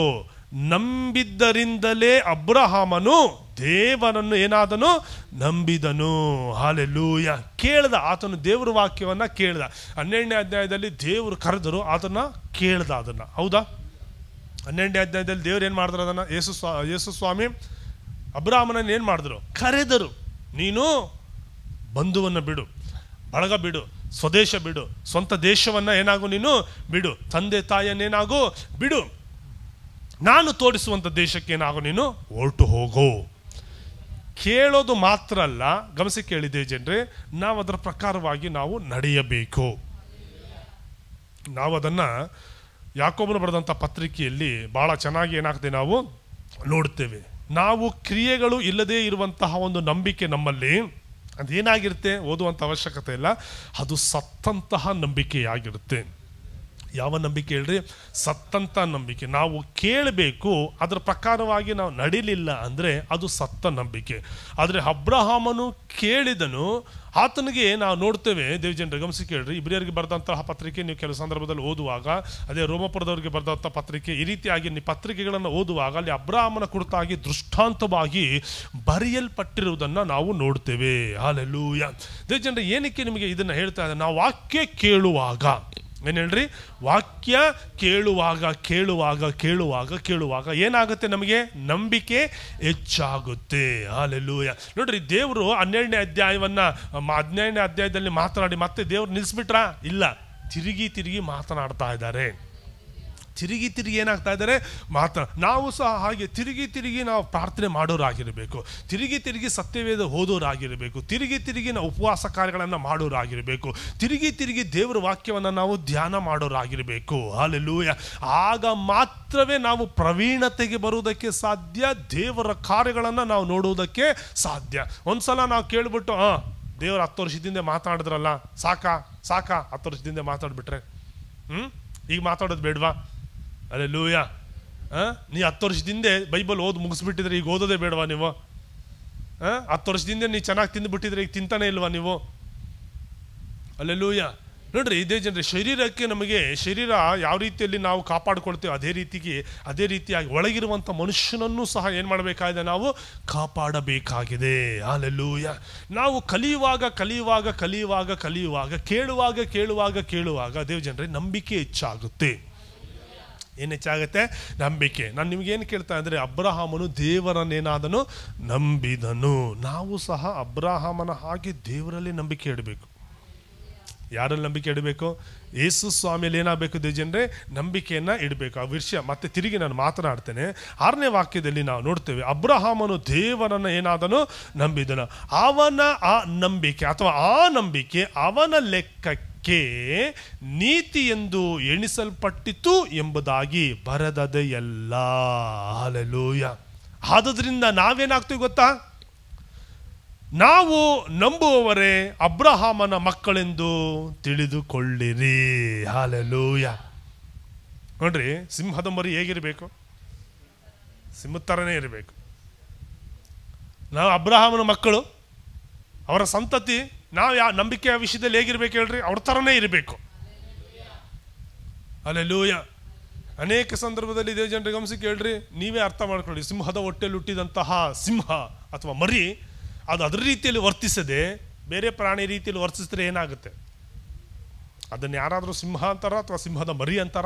ನಂಬಿದ್ದರಿಂದಲೇ ಅಬ್ರಹಾಮನು ದೇವನನ್ನು ಏನಾದನು ನಂಬಿದನು ಹಾಲೆಲ್ಲೂಯ ಕೇಳ್ದ ಆತನು ದೇವರ ವಾಕ್ಯವನ್ನ ಕೇಳ್ದ ಹನ್ನೆರಡನೇ ಅಧ್ಯಾಯದಲ್ಲಿ ದೇವರು ಕರೆದರು ಆತನ ಕೇಳ್ದ ಅದನ್ನ ಹೌದಾ ಹನ್ನೆರಡನೇ ಅಧ್ಯಾಯದಲ್ಲಿ ದೇವ್ರು ಏನು ಮಾಡಿದ್ರು ಅದನ್ನ ಯೇಸು ಸ್ವಾ ಯೇಸು ಸ್ವಾಮಿ ಅಬ್ರಾಹ್ಮನನ್ನು ಏನು ಮಾಡಿದ್ರು ಕರೆದರು ನೀನು ಬಂಧುವನ್ನು ಬಿಡು ಬಳಗ ಬಿಡು ಸ್ವದೇಶ ಬಿಡು ಸ್ವಂತ ದೇಶವನ್ನ ಏನಾಗು ನೀನು ಬಿಡು ತಂದೆ ತಾಯಿಯನ್ನೇನಾಗು ಬಿಡು ನಾನು ತೋರಿಸುವಂಥ ದೇಶಕ್ಕೆ ಏನಾಗು ನೀನು ಹೊರಟು ಹೋಗು ಕೇಳೋದು ಮಾತ್ರ ಅಲ್ಲ ಗಮನಿಸಿ ಕೇಳಿದ್ದೇವೆ ಜನರೇ ನಾವು ಅದರ ಪ್ರಕಾರವಾಗಿ ನಾವು ನಡೆಯಬೇಕು ನಾವು ಅದನ್ನು ಯಾಕೋಬನು ಬರೆದಂಥ ಪತ್ರಿಕೆಯಲ್ಲಿ ಭಾಳ ಚೆನ್ನಾಗಿ ಏನಾಗ್ತದೆ ನಾವು ನೋಡ್ತೇವೆ ನಾವು ಕ್ರಿಯೆಗಳು ಇಲ್ಲದೇ ಇರುವಂತಹ ಒಂದು ನಂಬಿಕೆ ನಮ್ಮಲ್ಲಿ ಅದೇನಾಗಿರುತ್ತೆ ಓದುವಂಥ ಅವಶ್ಯಕತೆ ಇಲ್ಲ ಅದು ಸತ್ತಂತಹ ನಂಬಿಕೆಯಾಗಿರುತ್ತೆ ಯಾವ ನಂಬಿಕೆ ಹೇಳ್ರಿ ಸತ್ತಂತ ನಂಬಿಕೆ ನಾವು ಕೇಳಬೇಕು ಅದರ ಪ್ರಕಾರವಾಗಿ ನಾವು ನಡಿಲಿಲ್ಲ ಅಂದರೆ ಅದು ಸತ್ತ ನಂಬಿಕೆ ಆದರೆ ಅಬ್ರಹಾಮನು ಕೇಳಿದನು ಆತನಿಗೆ ನಾವು ನೋಡ್ತೇವೆ ದೇವಜನರ ಗಮನಿಸಿ ಕೇಳ್ರಿ ಇಬ್ರಿಯರಿಗೆ ಬರೆದಂತಹ ಪತ್ರಿಕೆ ನೀವು ಕೆಲವು ಸಂದರ್ಭದಲ್ಲಿ ಓದುವಾಗ ಅದೇ ರೋಮಪುರದವರಿಗೆ ಬರೆದಂಥ ಪತ್ರಿಕೆ ಈ ರೀತಿಯಾಗಿ ನೀವು ಪತ್ರಿಕೆಗಳನ್ನು ಓದುವಾಗ ಅಲ್ಲಿ ಅಬ್ರಾಹ್ಮನ ಕುರಿತಾಗಿ ದೃಷ್ಟಾಂತವಾಗಿ ಬರೆಯಲ್ಪಟ್ಟಿರುವುದನ್ನು ನಾವು ನೋಡ್ತೇವೆ ಹಾಲೆಲ್ಲೂಯ ದೇವಜನರ ಏನಕ್ಕೆ ನಿಮಗೆ ಇದನ್ನು ಹೇಳ್ತಾ ಇದ್ದಾರೆ ನಾವು ವಾಕ್ಯ ಕೇಳುವಾಗ ಏನು ಹೇಳ್ರಿ ವಾಕ್ಯ ಕೇಳುವಾಗ ಕೇಳುವಾಗ ಕೇಳುವಾಗ ಕೇಳುವಾಗ ಏನಾಗುತ್ತೆ ನಮಗೆ ನಂಬಿಕೆ ಹೆಚ್ಚಾಗುತ್ತೆ ಹಾಲೆಲ್ಲೂಯ ನೋಡ್ರಿ ದೇವರು ಹನ್ನೆರಡನೇ ಅಧ್ಯಾಯವನ್ನ ಮ- ಹದಿನೇಳನೇ ಅಧ್ಯಾಯದಲ್ಲಿ ಮಾತನಾಡಿ ಮತ್ತೆ ದೇವ್ರು ನಿಲ್ಲಿಸ್ಬಿಟ್ರಾ ಇಲ್ಲ ತಿರುಗಿ ತಿರುಗಿ ಮಾತನಾಡ್ತಾ ಇದ್ದಾರೆ ತಿರುಗಿ ತಿರುಗಿ ಏನಾಗ್ತಾ ಇದ್ದಾರೆ ಮಾತ್ರ ನಾವು ಸಹ ಹಾಗೆ ತಿರುಗಿ ತಿರುಗಿ ನಾವು ಪ್ರಾರ್ಥನೆ ಮಾಡೋರಾಗಿರಬೇಕು ತಿರುಗಿ ತಿರುಗಿ ಸತ್ಯವೇದ ಓದೋರಾಗಿರಬೇಕು ತಿರುಗಿ ತಿರುಗಿ ನಾವು ಉಪವಾಸ ಕಾರ್ಯಗಳನ್ನು ಮಾಡೋರಾಗಿರಬೇಕು ತಿರುಗಿ ತಿರುಗಿ ದೇವರ ವಾಕ್ಯವನ್ನು ನಾವು ಧ್ಯಾನ ಮಾಡೋರಾಗಿರಬೇಕು ಅಲ್ಲೆಲ್ಲೂಯ ಆಗ ಮಾತ್ರವೇ ನಾವು ಪ್ರವೀಣತೆಗೆ ಬರುವುದಕ್ಕೆ ಸಾಧ್ಯ ದೇವರ ಕಾರ್ಯಗಳನ್ನು ನಾವು ನೋಡುವುದಕ್ಕೆ ಸಾಧ್ಯ ಒಂದ್ಸಲ ನಾವು ಕೇಳ್ಬಿಟ್ಟು ಹಾಂ ದೇವರು ಹತ್ತು ವರ್ಷದಿಂದ ಮಾತಾಡಿದ್ರಲ್ಲ ಸಾಕಾ ಸಾಕಾ ಹತ್ತು ವರ್ಷದಿಂದ ಮಾತಾಡ್ಬಿಟ್ರೆ ಹ್ಞೂ ಈಗ ಮಾತಾಡೋದು ಬೇಡವಾ ಅಲ್ಲೇ ಲೂಯ ನೀ ಹತ್ತು ವರ್ಷದಿಂದ ಬೈಬಲ್ ಓದಿ ಮುಗಿಸ್ಬಿಟ್ಟಿದ್ರೆ ಈಗ ಓದೋದೇ ಬೇಡವಾ ನೀವು ಆ? ಹತ್ತು ವರ್ಷದಿಂದ ನೀವು ಚೆನ್ನಾಗಿ ತಿಂದುಬಿಟ್ಟಿದ್ರೆ ಈಗ ತಿಂತಾನೆ ಇಲ್ವಾ ನೀವು ಅಲ್ಲೆಲ್ಲೂಯ ನೋಡ್ರಿ ಇದೇ ಜನರೇ ಶರೀರಕ್ಕೆ ನಮಗೆ ಶರೀರ ಯಾವ ರೀತಿಯಲ್ಲಿ ನಾವು ಕಾಪಾಡ್ಕೊಳ್ತೇವೆ ಅದೇ ರೀತಿಗೆ ಅದೇ ರೀತಿಯಾಗಿ ಒಳಗಿರುವಂಥ ಮನುಷ್ಯನನ್ನು ಸಹ ಏನು ಮಾಡಬೇಕಾಗಿದೆ ನಾವು ಕಾಪಾಡಬೇಕಾಗಿದೆ ಅಲ್ಲೆಲ್ಲೂಯ ನಾವು ಕಲಿಯುವಾಗ ಕಲಿಯುವಾಗ ಕಲಿಯುವಾಗ ಕಲಿಯುವಾಗ ಕೇಳುವಾಗ ಕೇಳುವಾಗ ಕೇಳುವಾಗ ದೇವ್ ಜನರೇ ನಂಬಿಕೆ ಹೆಚ್ಚಾಗುತ್ತೆ ಏನು ಹೆಚ್ಚಾಗುತ್ತೆ ನಂಬಿಕೆ ನಾನು ನಿಮ್ಗೇನು ಕೇಳ್ತಾ ಅಂದರೆ ಅಬ್ರಹಾಮನು ದೇವರನ್ನೇನಾದನು ನಂಬಿದನು ನಾವು ಸಹ ಅಬ್ರಹಾಮನ ಹಾಗೆ ದೇವರಲ್ಲಿ ನಂಬಿಕೆ ಇಡಬೇಕು ಯಾರಲ್ಲಿ ನಂಬಿಕೆ ಇಡಬೇಕು ಯೇಸು ಸ್ವಾಮಿಯಲ್ಲಿ ಏನಾಗಬೇಕು ದೇವಜನರೇ ನಂಬಿಕೆಯನ್ನು ಇಡಬೇಕು ಆ ವಿಷಯ ಮತ್ತೆ ತಿರುಗಿ ನಾನು ಮಾತನಾಡ್ತೇನೆ ಆರನೇ ವಾಕ್ಯದಲ್ಲಿ ನಾವು ನೋಡ್ತೇವೆ ಅಬ್ರಹಾಮನು ದೇವರನ್ನು ಏನಾದನು ನಂಬಿದನು ಅವನ ಆ ನಂಬಿಕೆ ಅಥವಾ ಆ ನಂಬಿಕೆ ಅವನ ಲೆಕ್ಕಕ್ಕೆ ನೀತಿ ಎಂದು ಎಣಿಸಲ್ಪಟ್ಟಿತು ಎಂಬುದಾಗಿ ಬರೆದದೆ ಎಲ್ಲ ಹಾಲೆಲೂಯ ಆದುದರಿಂದ ನಾವೇನಾಗ್ತೀವಿ ಗೊತ್ತಾ ನಾವು ನಂಬುವವರೇ ಅಬ್ರಹಾಮನ ಮಕ್ಕಳೆಂದು ತಿಳಿದುಕೊಳ್ಳಿರಿ ಹಾಲೆಲೂಯ ನೋಡ್ರಿ ಸಿಂಹದ ಮರಿ ಹೇಗಿರಬೇಕು ಸಿಂಹದ ಥರನೇ ಇರಬೇಕು ನಾವು ಅಬ್ರಹಾಮನ ಮಕ್ಕಳು ಅವರ ಸಂತತಿ ನಾವು ಯಾವ ನಂಬಿಕೆಯ ವಿಷಯದಲ್ಲಿ ಹೇಗಿರ್ಬೇಕು ಹೇಳ್ರಿ ಅವ್ರ ಥರನೇ ಇರಬೇಕು ಅಲ್ಲೆಲ್ಲೂಯ ಅನೇಕ ಸಂದರ್ಭದಲ್ಲಿ ಇದೇ ಜನರಿಗೆ ಗಮನಿಸಿ ಕೇಳ್ರಿ ನೀವೇ ಅರ್ಥ ಮಾಡ್ಕೊಳ್ಳಿ ಸಿಂಹದ ಹೊಟ್ಟೆಯಲ್ಲಿ ಹುಟ್ಟಿದಂತಹ ಸಿಂಹ ಅಥವಾ ಮರಿ ಅದು ಅದ್ರ ರೀತಿಯಲ್ಲಿ ವರ್ತಿಸದೆ ಬೇರೆ ಪ್ರಾಣಿ ರೀತಿಯಲ್ಲಿ ವರ್ತಿಸಿದ್ರೆ ಏನಾಗುತ್ತೆ ಅದನ್ನು ಯಾರಾದರೂ ಸಿಂಹ ಅಂತಾರ ಅಥವಾ ಸಿಂಹದ ಮರಿ ಅಂತಾರ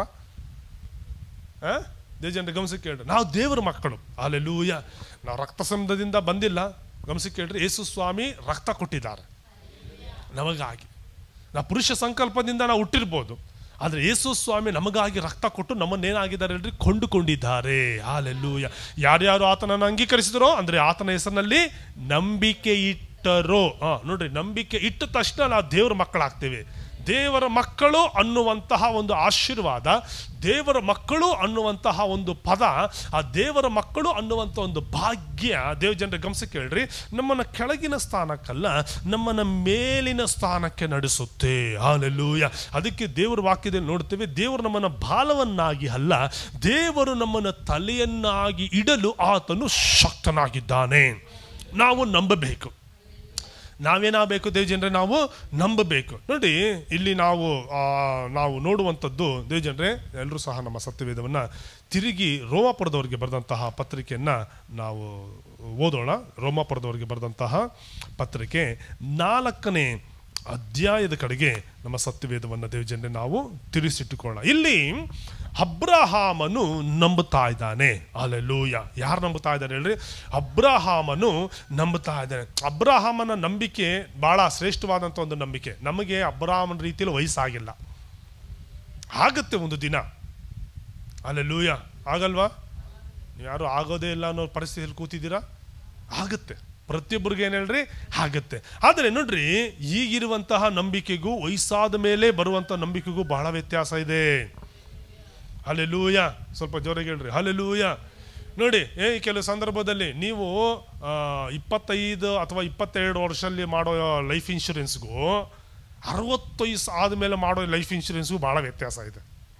ದೇವ ಜನರಿಗೆ ಗಮನಿಸಿ ಕೇಳ್ರಿ ನಾವು ದೇವರ ಮಕ್ಕಳು ಅಲ್ಲೆಲ್ಲೂಯ ನಾವು ರಕ್ತ ಸಂಬಂಧದಿಂದ ಬಂದಿಲ್ಲ ಗಮನಿಸಿ ಕೇಳ್ರಿ ಯೇಸು ಸ್ವಾಮಿ ರಕ್ತ ಕೊಟ್ಟಿದ್ದಾರೆ ನಮಗಾಗಿ ನಾವು ಪುರುಷ ಸಂಕಲ್ಪದಿಂದ ನಾವು ಹುಟ್ಟಿರ್ಬೋದು ಆದರೆ ಯೇಸು ಸ್ವಾಮಿ ನಮಗಾಗಿ ರಕ್ತ ಕೊಟ್ಟು ನಮ್ಮನ್ನೇನಾಗಿದ್ದಾರೆ ಹೇಳ್ರಿ ಕೊಂಡುಕೊಂಡಿದ್ದಾರೆ ಹಾಲೆಲ್ಲೂಯ ಯಾರ್ಯಾರು ಆತನನ್ನು ಅಂಗೀಕರಿಸಿದರೋ ಅಂದರೆ ಆತನ ಹೆಸರಿನಲ್ಲಿ ನಂಬಿಕೆ ಇಟ್ಟರೋ ಹಾಂ ನೋಡ್ರಿ ನಂಬಿಕೆ ಇಟ್ಟ ತಕ್ಷಣ ನಾವು ದೇವರ ಮಕ್ಕಳಾಗ್ತೇವೆ ದೇವರ ಮಕ್ಕಳು ಅನ್ನುವಂತಹ ಒಂದು ಆಶೀರ್ವಾದ ದೇವರ ಮಕ್ಕಳು ಅನ್ನುವಂತಹ ಒಂದು ಪದ ಆ ದೇವರ ಮಕ್ಕಳು ಅನ್ನುವಂಥ ಒಂದು ಭಾಗ್ಯ ದೇವ ಜನರ ಗಮನಿಸಿ ಕೇಳ್ರಿ ನಮ್ಮನ್ನು ಕೆಳಗಿನ ಸ್ಥಾನಕ್ಕಲ್ಲ ನಮ್ಮನ್ನ ಮೇಲಿನ ಸ್ಥಾನಕ್ಕೆ ನಡೆಸುತ್ತೆ ಹಾಲೆಲ್ಲೂಯ ಅದಕ್ಕೆ ದೇವರ ವಾಕ್ಯದಲ್ಲಿ ನೋಡ್ತೇವೆ ದೇವರು ನಮ್ಮನ್ನು ಬಾಲವನ್ನಾಗಿ ಅಲ್ಲ ದೇವರು ನಮ್ಮನ್ನು ತಲೆಯನ್ನಾಗಿ ಇಡಲು ಆತನು ಶಕ್ತನಾಗಿದ್ದಾನೆ ನಾವು ನಂಬಬೇಕು ನಾವೇನಾಗಬೇಕು ದೇವಜನರೇ ನಾವು ನಂಬಬೇಕು ನೋಡಿ ಇಲ್ಲಿ ನಾವು ಆ, ನಾವು ನೋಡುವಂಥದ್ದು ದೇವಜನರೇ ಎಲ್ಲರೂ ಸಹ ನಮ್ಮ ಸತ್ಯವೇದವನ್ನು ತಿರುಗಿ ರೋಮಾಪುರದವರಿಗೆ ಬರೆದಂತಹ ಪತ್ರಿಕೆಯನ್ನು ನಾವು ಓದೋಣ ರೋಮಾಪುರದವರಿಗೆ ಬರೆದಂತಹ ಪತ್ರಿಕೆ ನಾಲ್ಕನೇ ಅಧ್ಯಾಯದ ಕಡೆಗೆ ನಮ್ಮ ಸತ್ಯವೇದವನ್ನು ದೇವಜನರೇ ನಾವು ತಿರುಗಿಸಿಟ್ಟುಕೊಳ್ಳೋಣ ಇಲ್ಲಿ ಅಬ್ರಹಾಮನು ನಂಬುತ್ತಾ ಇದ್ದಾನೆ ಅಲ್ಲೆಲ್ಲೂಯ ಯಾರು ನಂಬುತ್ತಾ ಇದ್ದಾರೆ ಹೇಳ್ರಿ ಅಬ್ರಹಾಮನು ನಂಬುತ್ತಾ ಇದ್ದಾನೆ ಅಬ್ರಹಾಮನ ನಂಬಿಕೆ ಬಹಳ ಶ್ರೇಷ್ಠವಾದಂಥ ಒಂದು ನಂಬಿಕೆ ನಮಗೆ ಅಬ್ರಹಾಮನ ರೀತಿಯಲ್ಲಿ ವಯಸ್ಸಾಗಿಲ್ಲ ಆಗುತ್ತೆ ಒಂದು ದಿನ ಅಲ್ಲೆಲ್ಲೂಯ ಆಗಲ್ವಾ ನೀವು ಯಾರು ಆಗೋದೇ ಇಲ್ಲ ಅನ್ನೋ ಪರಿಸ್ಥಿತಿಯಲ್ಲಿ ಕೂತಿದ್ದೀರಾ ಆಗುತ್ತೆ ಪ್ರತಿಯೊಬ್ಬರಿಗೆ ಏನು ಹೇಳ್ರಿ ಆಗುತ್ತೆ ಆದರೆ ನೋಡ್ರಿ ಈಗಿರುವಂತಹ ನಂಬಿಕೆಗೂ ವಯಸ್ಸಾದ ಮೇಲೆ ಬರುವಂಥ ನಂಬಿಕೆಗೂ ಬಹಳ ವ್ಯತ್ಯಾಸ ಇದೆ ಹಲೆಲೂಯ ಸ್ವಲ್ಪ ಜೋರಾಗಿ ಹೇಳ್ರಿ ಹಲೆಲೂಯ ನೋಡಿ ಏ ಕೆಲವು ಸಂದರ್ಭದಲ್ಲಿ ನೀವು ಆ, ಇಪ್ಪತ್ತೈದು ಅಥವಾ ಇಪ್ಪತ್ತೆರಡು ವರ್ಷದಲ್ಲಿ ಮಾಡೋ ಲೈಫ್ ಇನ್ಶೂರೆನ್ಸ್ಗೂ ಅರವತ್ತು ವಯಸ್ಸು ಆದಮೇಲೆ ಮಾಡೋ ಲೈಫ್ ಇನ್ಶೂರೆನ್ಸ್ಗೂ ಭಾಳ ವ್ಯತ್ಯಾಸ ಇದೆ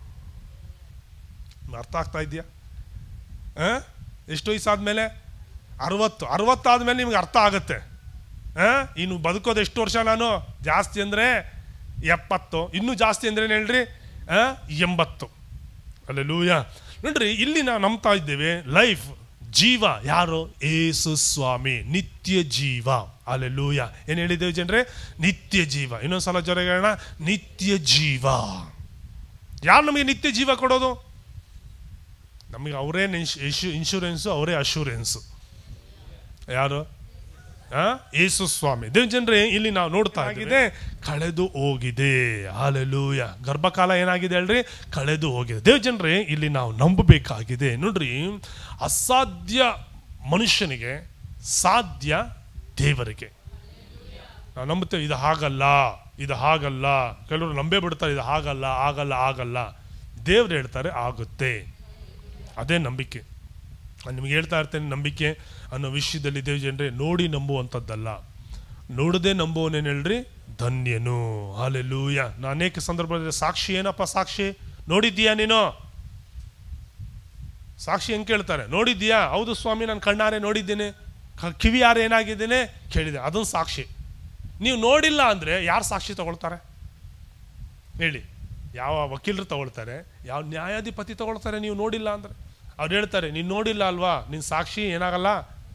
ಅರ್ಥ ಆಗ್ತಾ ಇದೆಯಾ ಆ? ಎಷ್ಟು ವಯಸ್ಸಾದ್ಮೇಲೆ ಅರವತ್ತು ಅರವತ್ತಾದ್ಮೇಲೆ ನಿಮ್ಗೆ ಅರ್ಥ ಆಗುತ್ತೆ ಆ? ಇನ್ನು ಬದುಕೋದು ಎಷ್ಟು ವರ್ಷ ನಾನು ಜಾಸ್ತಿ ಅಂದರೆ ಎಪ್ಪತ್ತು ಇನ್ನೂ ಜಾಸ್ತಿ ಅಂದ್ರೆ ಏನು ಹೇಳ್ರಿ ಆ? ಎಂಬತ್ತು ಅಲ್ಲೆಲೂಯ ನೋಡ್ರಿ ಇಲ್ಲಿ ನಾವು ನಂಬ್ತಾ ಇದ್ದೇವೆ ಲೈಫ್ ಜೀವ ಯಾರು ಏಸು ಸ್ವಾಮಿ ನಿತ್ಯ ಜೀವ ಅಲ್ಲೆಲೂಯ ಏನು ಹೇಳಿದ್ದೇವೆ ಜನರೇ ನಿತ್ಯ ಜೀವ ಇನ್ನೊಂದ್ಸಲ ಜ್ವರ ಹೇಳೋಣ ನಿತ್ಯ ಜೀವ ಯಾರು ನಮಗೆ ನಿತ್ಯ ಜೀವ ಕೊಡೋದು ನಮಗೆ ಅವರೇ ಇನ್ಶೂರೆನ್ಸು ಅವರೇ ಅಶೂರೆನ್ಸು ಯಾರು ಆ? ಯೇಸು ಸ್ವಾಮಿ ದೇವ್ ಜನರೇ ಇಲ್ಲಿ ನಾವು ನೋಡ್ತಾ ಆಗಿದೆ ಕಳೆದು ಹೋಗಿದೆ ಹಾಲೆಲೂಯ ಗರ್ಭಕಾಲ ಏನಾಗಿದೆ ಹೇಳ್ರಿ ಕಳೆದು ಹೋಗಿದೆ ದೇವ್ ಜನರೇ ಇಲ್ಲಿ ನಾವು ನಂಬಬೇಕಾಗಿದೆ ನೋಡ್ರಿ ಅಸಾಧ್ಯ ಮನುಷ್ಯನಿಗೆ ಸಾಧ್ಯ ದೇವರಿಗೆ ನಾವು ನಂಬುತ್ತೇವೆ ಇದು ಹಾಗಲ್ಲ ಇದು ಹಾಗಲ್ಲ ಕೆಲವರು ನಂಬೇ ಬಿಡ್ತಾರೆ ಇದು ಹಾಗಲ್ಲ ಆಗಲ್ಲ ಆಗಲ್ಲ ದೇವ್ರು ಹೇಳ್ತಾರೆ ಆಗುತ್ತೆ ಅದೇ ನಂಬಿಕೆ ನಾನು ನಿಮ್ಗೆ ಹೇಳ್ತಾ ಇರ್ತೇನೆ ನಂಬಿಕೆ ಅನ್ನೋ ವಿಷಯದಲ್ಲಿ ದೇವ್ ಜನರೇ ನೋಡಿ ನಂಬುವಂಥದ್ದಲ್ಲ ನೋಡದೆ ನಂಬುವನೇನು ಹೇಳ್ರಿ ಧನ್ಯನು ಹಾಲೆಲೂಯ ನಾ ಅನೇಕ ಸಂದರ್ಭದಲ್ಲಿ ಸಾಕ್ಷಿ ಏನಪ್ಪ ಸಾಕ್ಷಿ ನೋಡಿದ್ದೀಯಾ ನೀನು ಸಾಕ್ಷಿ ಹೆಂಗೆ ಕೇಳ್ತಾರೆ ನೋಡಿದ್ದೀಯಾ ಹೌದು ಸ್ವಾಮಿ ನಾನು ಕಣ್ಣಾರೆ ನೋಡಿದ್ದೇನೆ ಕ- ಕಿವಿ ಯಾರು ಏನಾಗಿದ್ದೇನೆ ಕೇಳಿದೆ ಅದೊಂದು ಸಾಕ್ಷಿ ನೀವು ನೋಡಿಲ್ಲ ಅಂದರೆ ಯಾರು ಸಾಕ್ಷಿ ತಗೊಳ್ತಾರೆ ಹೇಳಿ ಯಾವ ವಕೀಲರು ತಗೊಳ್ತಾರೆ ಯಾವ ನ್ಯಾಯಾಧಿಪತಿ ತಗೊಳ್ತಾರೆ ನೀವು ನೋಡಿಲ್ಲ ಅಂದರೆ ಅವ್ರು ಹೇಳ್ತಾರೆ ನೀನು ನೋಡಿಲ್ಲ ಅಲ್ವಾ ನಿನ್ನ ಸಾಕ್ಷಿ ಏನಾಗಲ್ಲ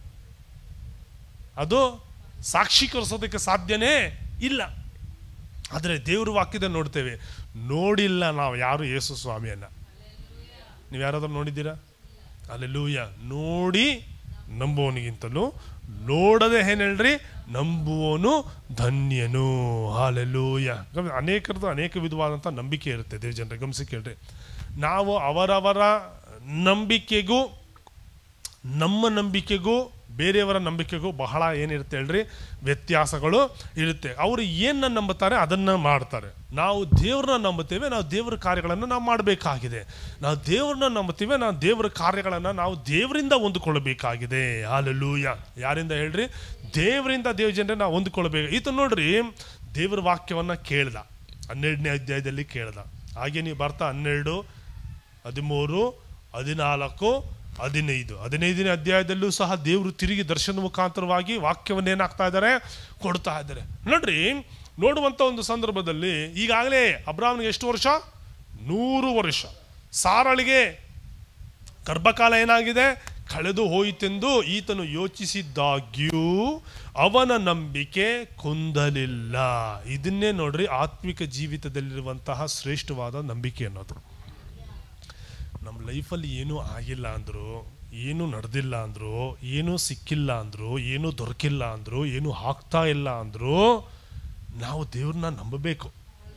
ಅದು ಸಾಕ್ಷೀಕರಿಸೋದಕ್ಕೆ ಸಾಧ್ಯನೇ ಇಲ್ಲ ಆದರೆ ದೇವ್ರ ವಾಕ್ಯದಲ್ಲಿ ನೋಡ್ತೇವೆ ನೋಡಿಲ್ಲ ನಾವು ಯಾರು ಯೇಸು ಸ್ವಾಮಿಯನ್ನ ನೀವು ಯಾರಾದ್ರೂ ನೋಡಿದ್ದೀರಾ ಅಲ್ಲೆಲ್ಲೂಯ್ಯ ನೋಡಿ ನಂಬುವನಿಗಿಂತಲೂ ನೋಡದೆ ಏನ್ ಹೇಳ್ರಿ ನಂಬುವನು ಧನ್ಯನು ಹಾಲೆಲ್ಲೂಯ್ಯ ಗಮ- ಅನೇಕರದ್ದು ಅನೇಕ ವಿಧವಾದಂಥ ನಂಬಿಕೆ ಇರುತ್ತೆ ದೇವ್ ಜನರ ಗಮನಿಸಿ ಕೇಳ್ರಿ ನಾವು ಅವರವರ ನಂಬಿಕೆಗೂ ನಮ್ಮ ನಂಬಿಕೆಗೂ ಬೇರೆಯವರ ನಂಬಿಕೆಗೂ ಬಹಳ ಏನಿರುತ್ತೆ ಹೇಳ್ರಿ ವ್ಯತ್ಯಾಸಗಳು ಇರುತ್ತೆ ಅವರು ಏನನ್ನ ನಂಬುತ್ತಾರೆ ಅದನ್ನು ಮಾಡ್ತಾರೆ ನಾವು ದೇವ್ರನ್ನ ನಂಬುತ್ತೇವೆ ನಾವು ದೇವರ ಕಾರ್ಯಗಳನ್ನು ನಾವು ಮಾಡಬೇಕಾಗಿದೆ ನಾವು ದೇವ್ರನ್ನ ನಂಬುತ್ತೇವೆ ನಾವು ದೇವರ ಕಾರ್ಯಗಳನ್ನು ನಾವು ದೇವರಿಂದ ಹೊಂದಿಕೊಳ್ಳಬೇಕಾಗಿದೆ ಹಾಲೆಲ್ಲೂಯ ಯಾರಿಂದ ಹೇಳ್ರಿ ದೇವರಿಂದ ದೇವ ಜನರೇ ನಾವು ಹೊಂದಿಕೊಳ್ಬೇಕು ಈತ ನೋಡ್ರಿ ದೇವರ ವಾಕ್ಯವನ್ನು ಕೇಳ್ದ ಹನ್ನೆರಡನೇ ಅಧ್ಯಾಯದಲ್ಲಿ ಕೇಳ್ದ ಹಾಗೆ ನೀವು ಬರ್ತಾ ಹನ್ನೆರಡು ಹದಿಮೂರು ಹದಿನಾಲ್ಕು ಹದಿನೈದು ಹದಿನೈದನೇ ಅಧ್ಯಾಯದಲ್ಲೂ ಸಹ ದೇವರು ತಿರುಗಿ ದರ್ಶನ ಮುಖಾಂತರವಾಗಿ ವಾಕ್ಯವನ್ನು ಏನಾಗ್ತಾ ಇದ್ದಾರೆ ಕೊಡ್ತಾ ಇದ್ದಾರೆ ನೋಡ್ರಿ ನೋಡುವಂಥ ಒಂದು ಸಂದರ್ಭದಲ್ಲಿ ಈಗಾಗಲೇ ಅಬ್ರಾಹ್ಮನಿಗೆ ಎಷ್ಟು ವರ್ಷ ನೂರು ವರ್ಷ ಸಾರಳಿಗೆ ಗರ್ಭಕಾಲ ಏನಾಗಿದೆ ಕಳೆದು ಹೋಯಿತೆಂದು ಈತನು ಯೋಚಿಸಿದ್ದಾಗ್ಯೂ ಅವನ ನಂಬಿಕೆ ಕುಂದಲಿಲ್ಲ ಇದನ್ನೇ ನೋಡ್ರಿ ಆತ್ಮಿಕ ಜೀವಿತದಲ್ಲಿರುವಂತಹ ಶ್ರೇಷ್ಠವಾದ ನಂಬಿಕೆ ಅನ್ನೋದು ನಮ್ಮ ಲೈಫಲ್ಲಿ ಏನೂ ಆಗಿಲ್ಲ ಅಂದರು ಏನೂ ನಡೆದಿಲ್ಲ ಅಂದರು ಏನೂ ಸಿಕ್ಕಿಲ್ಲ ಅಂದರು ಏನೂ ದೊರಕಿಲ್ಲ ಅಂದರು ಏನೂ ಆಗ್ತಾ ಇಲ್ಲ ಅಂದರು ನಾವು ದೇವ್ರನ್ನ ನಂಬಬೇಕು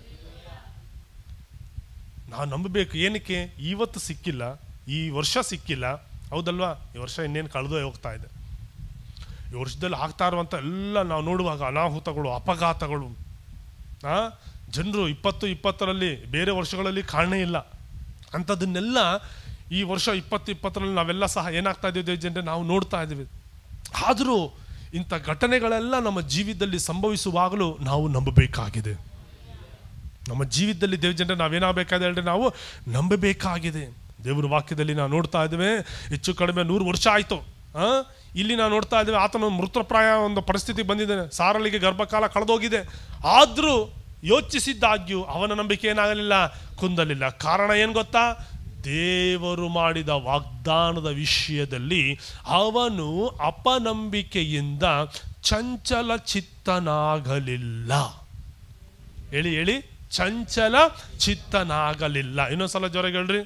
ನಾವು ನಂಬಬೇಕು ಏನಕ್ಕೆ ಇವತ್ತು ಸಿಕ್ಕಿಲ್ಲ ಈ ವರ್ಷ ಸಿಕ್ಕಿಲ್ಲ ಹೌದಲ್ವಾ ಈ ವರ್ಷ ಇನ್ನೇನು ಕಳೆದು ಹೋಗ್ತಾ ಇದೆ ಈ ವರ್ಷದಲ್ಲಿ ಆಗ್ತಾ ಇರುವಂಥ ಎಲ್ಲ ನಾವು ನೋಡುವಾಗ ಅನಾಹುತಗಳು ಅಪಘಾತಗಳು ಆ ಜನರು ಇಪ್ಪತ್ತು ಇಪ್ಪತ್ತರಲ್ಲಿ ಬೇರೆ ವರ್ಷಗಳಲ್ಲಿ ಕಾರಣೇ ಇಲ್ಲ ಅಂಥದ್ದನ್ನೆಲ್ಲ ಈ ವರ್ಷ ಇಪ್ಪತ್ತು ಇಪ್ಪತ್ತರಲ್ಲಿ ನಾವೆಲ್ಲ ಸಹ ಏನಾಗ್ತಾ ಇದ್ದೀವಿ ಜನರೇ ನಾವು ನೋಡ್ತಾ ಇದ್ದೀವಿ ಆದರೂ ಇಂಥ ಘಟನೆಗಳೆಲ್ಲ ನಮ್ಮ ಜೀವಿತದಲ್ಲಿ ಸಂಭವಿಸುವಾಗಲೂ ನಾವು ನಂಬಬೇಕಾಗಿದೆ ನಮ್ಮ ಜೀವಿತದಲ್ಲಿ ದೇವ ಜನರೇ ನಾವೇನಾಗಬೇಕಾದ್ರೆ ಹೇಳಿದ್ರೆ ನಾವು ನಂಬಬೇಕಾಗಿದೆ ದೇವರ ವಾಕ್ಯದಲ್ಲಿ ನಾವು ನೋಡ್ತಾ ಇದ್ದೇವೆ ಹೆಚ್ಚು ಕಡಿಮೆ ನೂರು ವರ್ಷ ಆಯಿತು ಆ ಇಲ್ಲಿ ನಾವು ನೋಡ್ತಾ ಇದ್ದೇವೆ ಆತನ ಮೃತಪ್ರಾಯ ಒಂದು ಪರಿಸ್ಥಿತಿ ಬಂದಿದ್ದಾನೆ ಸಾರಳಿಗೆ ಗರ್ಭಕಾಲ ಕಳೆದೋಗಿದೆ ಆದರೂ ಯೋಚಿಸಿದ್ದಾಗ್ಯೂ ಅವನ ನಂಬಿಕೆ ಏನಾಗಲಿಲ್ಲ ಕುಂದಲಿಲ್ಲ ಕಾರಣ ಏನು ಗೊತ್ತಾ ದೇವರು ಮಾಡಿದ ವಾಗ್ದಾನದ ವಿಷಯದಲ್ಲಿ ಅವನು ಅಪನಂಬಿಕೆಯಿಂದ ಚಂಚಲ ಚಿತ್ತನಾಗಲಿಲ್ಲ ಹೇಳಿ ಹೇಳಿ ಚಂಚಲ ಚಿತ್ತನಾಗಲಿಲ್ಲ ಇನ್ನೊಂದ್ಸಲ ಜೋರಾಗಿ ಹೇಳ್ರಿ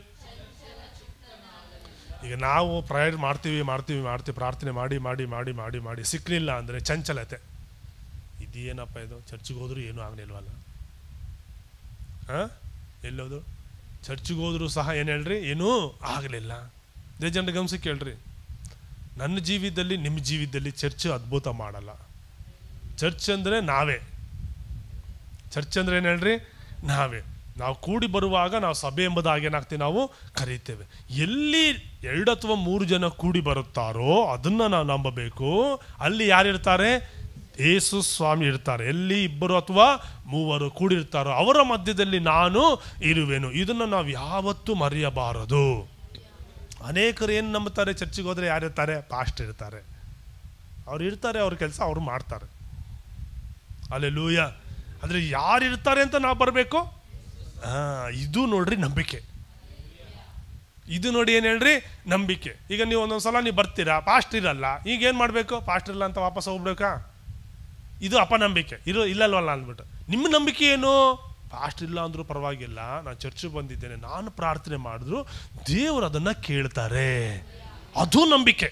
ಈಗ ನಾವು ಪ್ರಯರ್ ಮಾಡ್ತೀವಿ ಮಾಡ್ತೀವಿ ಮಾಡ್ತೀವಿ ಪ್ರಾರ್ಥನೆ ಮಾಡಿ ಮಾಡಿ ಮಾಡಿ ಮಾಡಿ ಮಾಡಿ ಸಿಕ್ಕಲಿಲ್ಲ ಅಂದರೆ ಚಂಚಲತೆ ಇದೇನಪ್ಪ ಇದು ಚರ್ಚಿಗೆ ಹೋದ್ರು ಏನೂ ಆಗಲಿಲ್ವಲ್ಲ ಹಾಂ ಎಲ್ಲೋದು ಚರ್ಚಿಗೆ ಹೋದ್ರು ಸಹ ಏನು ಹೇಳ್ರಿ ಏನೂ ಆಗಲಿಲ್ಲ ಇದೇ ಜನರ ಗಮನಿಸಿ ಕೇಳ್ರಿ ನನ್ನ ಜೀವಿತದಲ್ಲಿ ನಿಮ್ಮ ಜೀವಿತದಲ್ಲಿ ಚರ್ಚ್ ಅದ್ಭುತ ಮಾಡಲ್ಲ ಚರ್ಚ್ ಅಂದರೆ ನಾವೇ ಚರ್ಚ್ ಅಂದ್ರೆ ಏನು ಹೇಳ್ರಿ ನಾವೇ ನಾವು ಕೂಡಿ ಬರುವಾಗ ನಾವು ಸಭೆ ಎಂಬುದಾಗಿ ಏನಾಗ್ತೀವಿ ನಾವು ಕರೀತೇವೆ ಎಲ್ಲಿ ಎರಡು ಅಥವಾ ಮೂರು ಜನ ಕೂಡಿ ಬರುತ್ತಾರೋ ಅದನ್ನ ನಾವು ನಂಬಬೇಕು ಅಲ್ಲಿ ಯಾರಿರ್ತಾರೆ ಏಸು ಸ್ವಾಮಿ ಇರ್ತಾರೆ ಎಲ್ಲಿ ಇಬ್ಬರು ಅಥವಾ ಮೂವರು ಕೂಡಿರ್ತಾರೋ ಅವರ ಮಧ್ಯದಲ್ಲಿ ನಾನು ಇರುವೆನು ಇದನ್ನು ನಾವು ಯಾವತ್ತೂ ಮರೆಯಬಾರದು ಅನೇಕರು ಏನು ನಂಬುತ್ತಾರೆ ಚರ್ಚಿಗೆ ಹೋದ್ರೆ ಯಾರಿರ್ತಾರೆ ಪಾಸ್ಟ್ ಇರ್ತಾರೆ ಅವ್ರು ಇರ್ತಾರೆ ಅವ್ರ ಕೆಲಸ ಅವ್ರು ಮಾಡ್ತಾರೆ ಅಲ್ಲೇ ಲೂಯ ಆದರೆ ಯಾರು ಇರ್ತಾರೆ ಅಂತ ನಾವು ಬರಬೇಕು ಇದು ನೋಡ್ರಿ ನಂಬಿಕೆ ಇದು ನೋಡಿ ಏನು ಹೇಳ್ರಿ ನಂಬಿಕೆ ಈಗ ನೀವು ಒಂದೊಂದ್ಸಲ ನೀವು ಬರ್ತೀರಾ ಪಾಸ್ಟ್ ಇರಲ್ಲ ಈಗ ಏನು ಮಾಡಬೇಕು ಪಾಸ್ಟ್ ಇರಲ್ಲ ಅಂತ ವಾಪಸ್ ಹೋಗ್ಬೇಕಾ ಇದು ಅಪನಂಬಿಕೆ ಇರೋ ಇಲ್ಲಲ್ವಲ್ಲ ಅಂದ್ಬಿಟ್ಟು ನಿಮ್ಮ ನಂಬಿಕೆ ಏನು ಪಾಸ್ಟ್ ಇಲ್ಲ ಅಂದ್ರೂ ಪರವಾಗಿಲ್ಲ ನಾನು ಚರ್ಚಿಗೆ ಬಂದಿದ್ದೇನೆ ನಾನು ಪ್ರಾರ್ಥನೆ ಮಾಡಿದ್ರು ದೇವರು ಅದನ್ನು ಕೇಳ್ತಾರೆ ಅದು ನಂಬಿಕೆ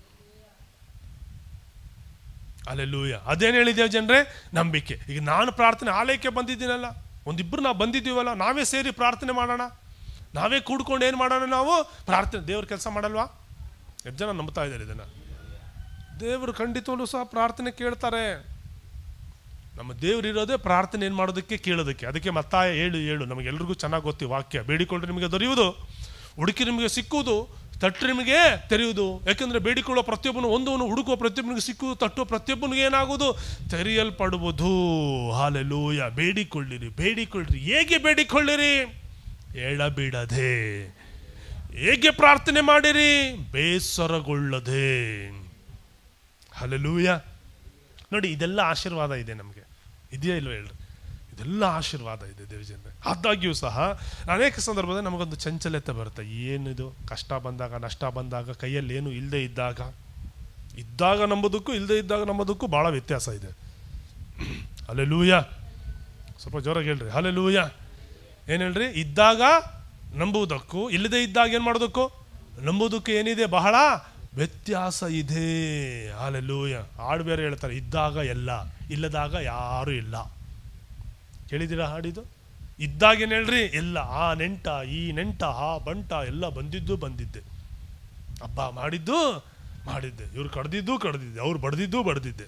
ಅಲ್ಲೆಲ್ಲೂಯ ಅದೇನು ಹೇಳಿದ್ದೇವೆ ಜನರೇ ನಂಬಿಕೆ ಈಗ ನಾನು ಪ್ರಾರ್ಥನೆ ಆಲಯಕ್ಕೆ ಬಂದಿದ್ದೀನಲ್ಲ ಒಂದಿಬ್ಬರು ನಾವು ಬಂದಿದ್ದೀವಲ್ಲ ನಾವೇ ಸೇರಿ ಪ್ರಾರ್ಥನೆ ಮಾಡೋಣ ನಾವೇ ಕೂಡ್ಕೊಂಡು ಏನು ಮಾಡೋಣ ನಾವು ಪ್ರಾರ್ಥನೆ ದೇವ್ರ ಕೆಲಸ ಮಾಡಲ್ವಾ ಎಷ್ಟು ಜನ ನಂಬ್ತಾ ಇದ್ದಾರೆ ಇದನ್ನು ದೇವರು ಖಂಡಿತವಲ್ಲೂ ಸಹ ಪ್ರಾರ್ಥನೆ ಕೇಳ್ತಾರೆ ನಮ್ಮ ದೇವ್ರು ಇರೋದೇ ಪ್ರಾರ್ಥನೆ ಏನು ಮಾಡೋದಕ್ಕೆ ಕೇಳೋದಕ್ಕೆ ಅದಕ್ಕೆ ಮತ್ತಾಯ ಏಳು ಏಳು ನಮಗೆಲ್ರಿಗೂ ಚೆನ್ನಾಗಿ ಗೊತ್ತಿ ವಾಕ್ಯ ಬೇಡಿಕೊಂಡ್ರೆ ನಿಮಗೆ ದೊರೆಯುವುದು ಹುಡುಕಿ ನಿಮಗೆ ಸಿಕ್ಕುವುದು ತಟ್ಟು ನಿಮಗೆ ತೆರೆಯುವುದು ಯಾಕೆಂದರೆ ಬೇಡಿಕೊಳ್ಳುವ ಪ್ರತಿಯೊಬ್ಬನು ಒಂದವನು ಹುಡುಕುವ ಪ್ರತಿಯೊಬ್ಬನಿಗೆ ಸಿಕ್ಕುವುದು ತಟ್ಟುವ ಪ್ರತಿಯೊಬ್ಬನಿಗೆ ಏನಾಗುವುದು ತೆರೆಯಲ್ಪಡುವುದು ಹಾಲೆಲೂಯ ಬೇಡಿಕೊಳ್ಳಿರಿ ಬೇಡಿಕೊಳ್ಳಿರಿ ಹೇಗೆ ಬೇಡಿಕೊಳ್ಳಿರಿ ಎಳಬಿಡದೆ ಹೇಗೆ ಪ್ರಾರ್ಥನೆ ಮಾಡಿರಿ ಬೇಸರಗೊಳ್ಳದೆ ಹಲಲೂಯ ನೋಡಿ ಇದೆಲ್ಲ ಆಶೀರ್ವಾದ ಇದೆ ನಮಗೆ ಇದೆಯಾ ಇಲ್ವ ಹೇಳ್ರಿ ಇದೆಲ್ಲ ಆಶೀರ್ವಾದ ಇದೆ ದೇವಜನರೇ ಆದಾಗ್ಯೂ ಸಹ ಅನೇಕ ಸಂದರ್ಭದಲ್ಲಿ ನಮಗೊಂದು ಚಂಚಲತೆ ಬರುತ್ತೆ ಏನಿದು ಕಷ್ಟ ಬಂದಾಗ ನಷ್ಟ ಬಂದಾಗ ಕೈಯಲ್ಲಿ ಏನು ಇಲ್ಲದೆ ಇದ್ದಾಗ ಇದ್ದಾಗ ನಂಬೋದಕ್ಕೂ ಇಲ್ಲದೆ ಇದ್ದಾಗ ನಂಬೋದಕ್ಕೂ ಭಾಳ ವ್ಯತ್ಯಾಸ ಇದೆ ಅಲ್ಲೇ ಲೂಯ ಸ್ವಲ್ಪ ಜೋರಾಗಿ ಹೇಳ್ರಿ ಹಲೇ ಲೂಯ ಏನು ಹೇಳ್ರಿ ಇದ್ದಾಗ ನಂಬುವುದಕ್ಕೂ ಇಲ್ಲದೆ ಇದ್ದಾಗ ಏನು ಮಾಡೋದಕ್ಕೂ ನಂಬುವುದಕ್ಕೂ ಏನಿದೆ ಬಹಳ ವ್ಯತ್ಯಾಸ ಇದೆ ಹಾಲೆಲ್ಲೂಯ ಹಾಡು ಬೇರೆ ಹೇಳ್ತಾರೆ ಇದ್ದಾಗ ಎಲ್ಲ ಇಲ್ಲದಾಗ ಯಾರೂ ಇಲ್ಲ ಕೇಳಿದ್ದೀರಾ ಹಾಡಿದು ಇದ್ದಾಗ ಏನು ಹೇಳ್ರಿ ಎಲ್ಲ ಆ ನೆಂಟ ಈ ನೆಂಟ ಆ ಬಂಟ ಎಲ್ಲ ಬಂದಿದ್ದು ಬಂದಿದ್ದೆ ಹಬ್ಬ ಮಾಡಿದ್ದು ಮಾಡಿದ್ದೆ ಇವ್ರು ಕಡ್ದಿದ್ದು ಕಡ್ದಿದ್ದೆ ಅವ್ರು ಬಡ್ದಿದ್ದು ಬಡ್ದಿದ್ದೆ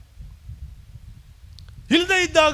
ಇಲ್ಲದೆ ಇದ್ದಾಗ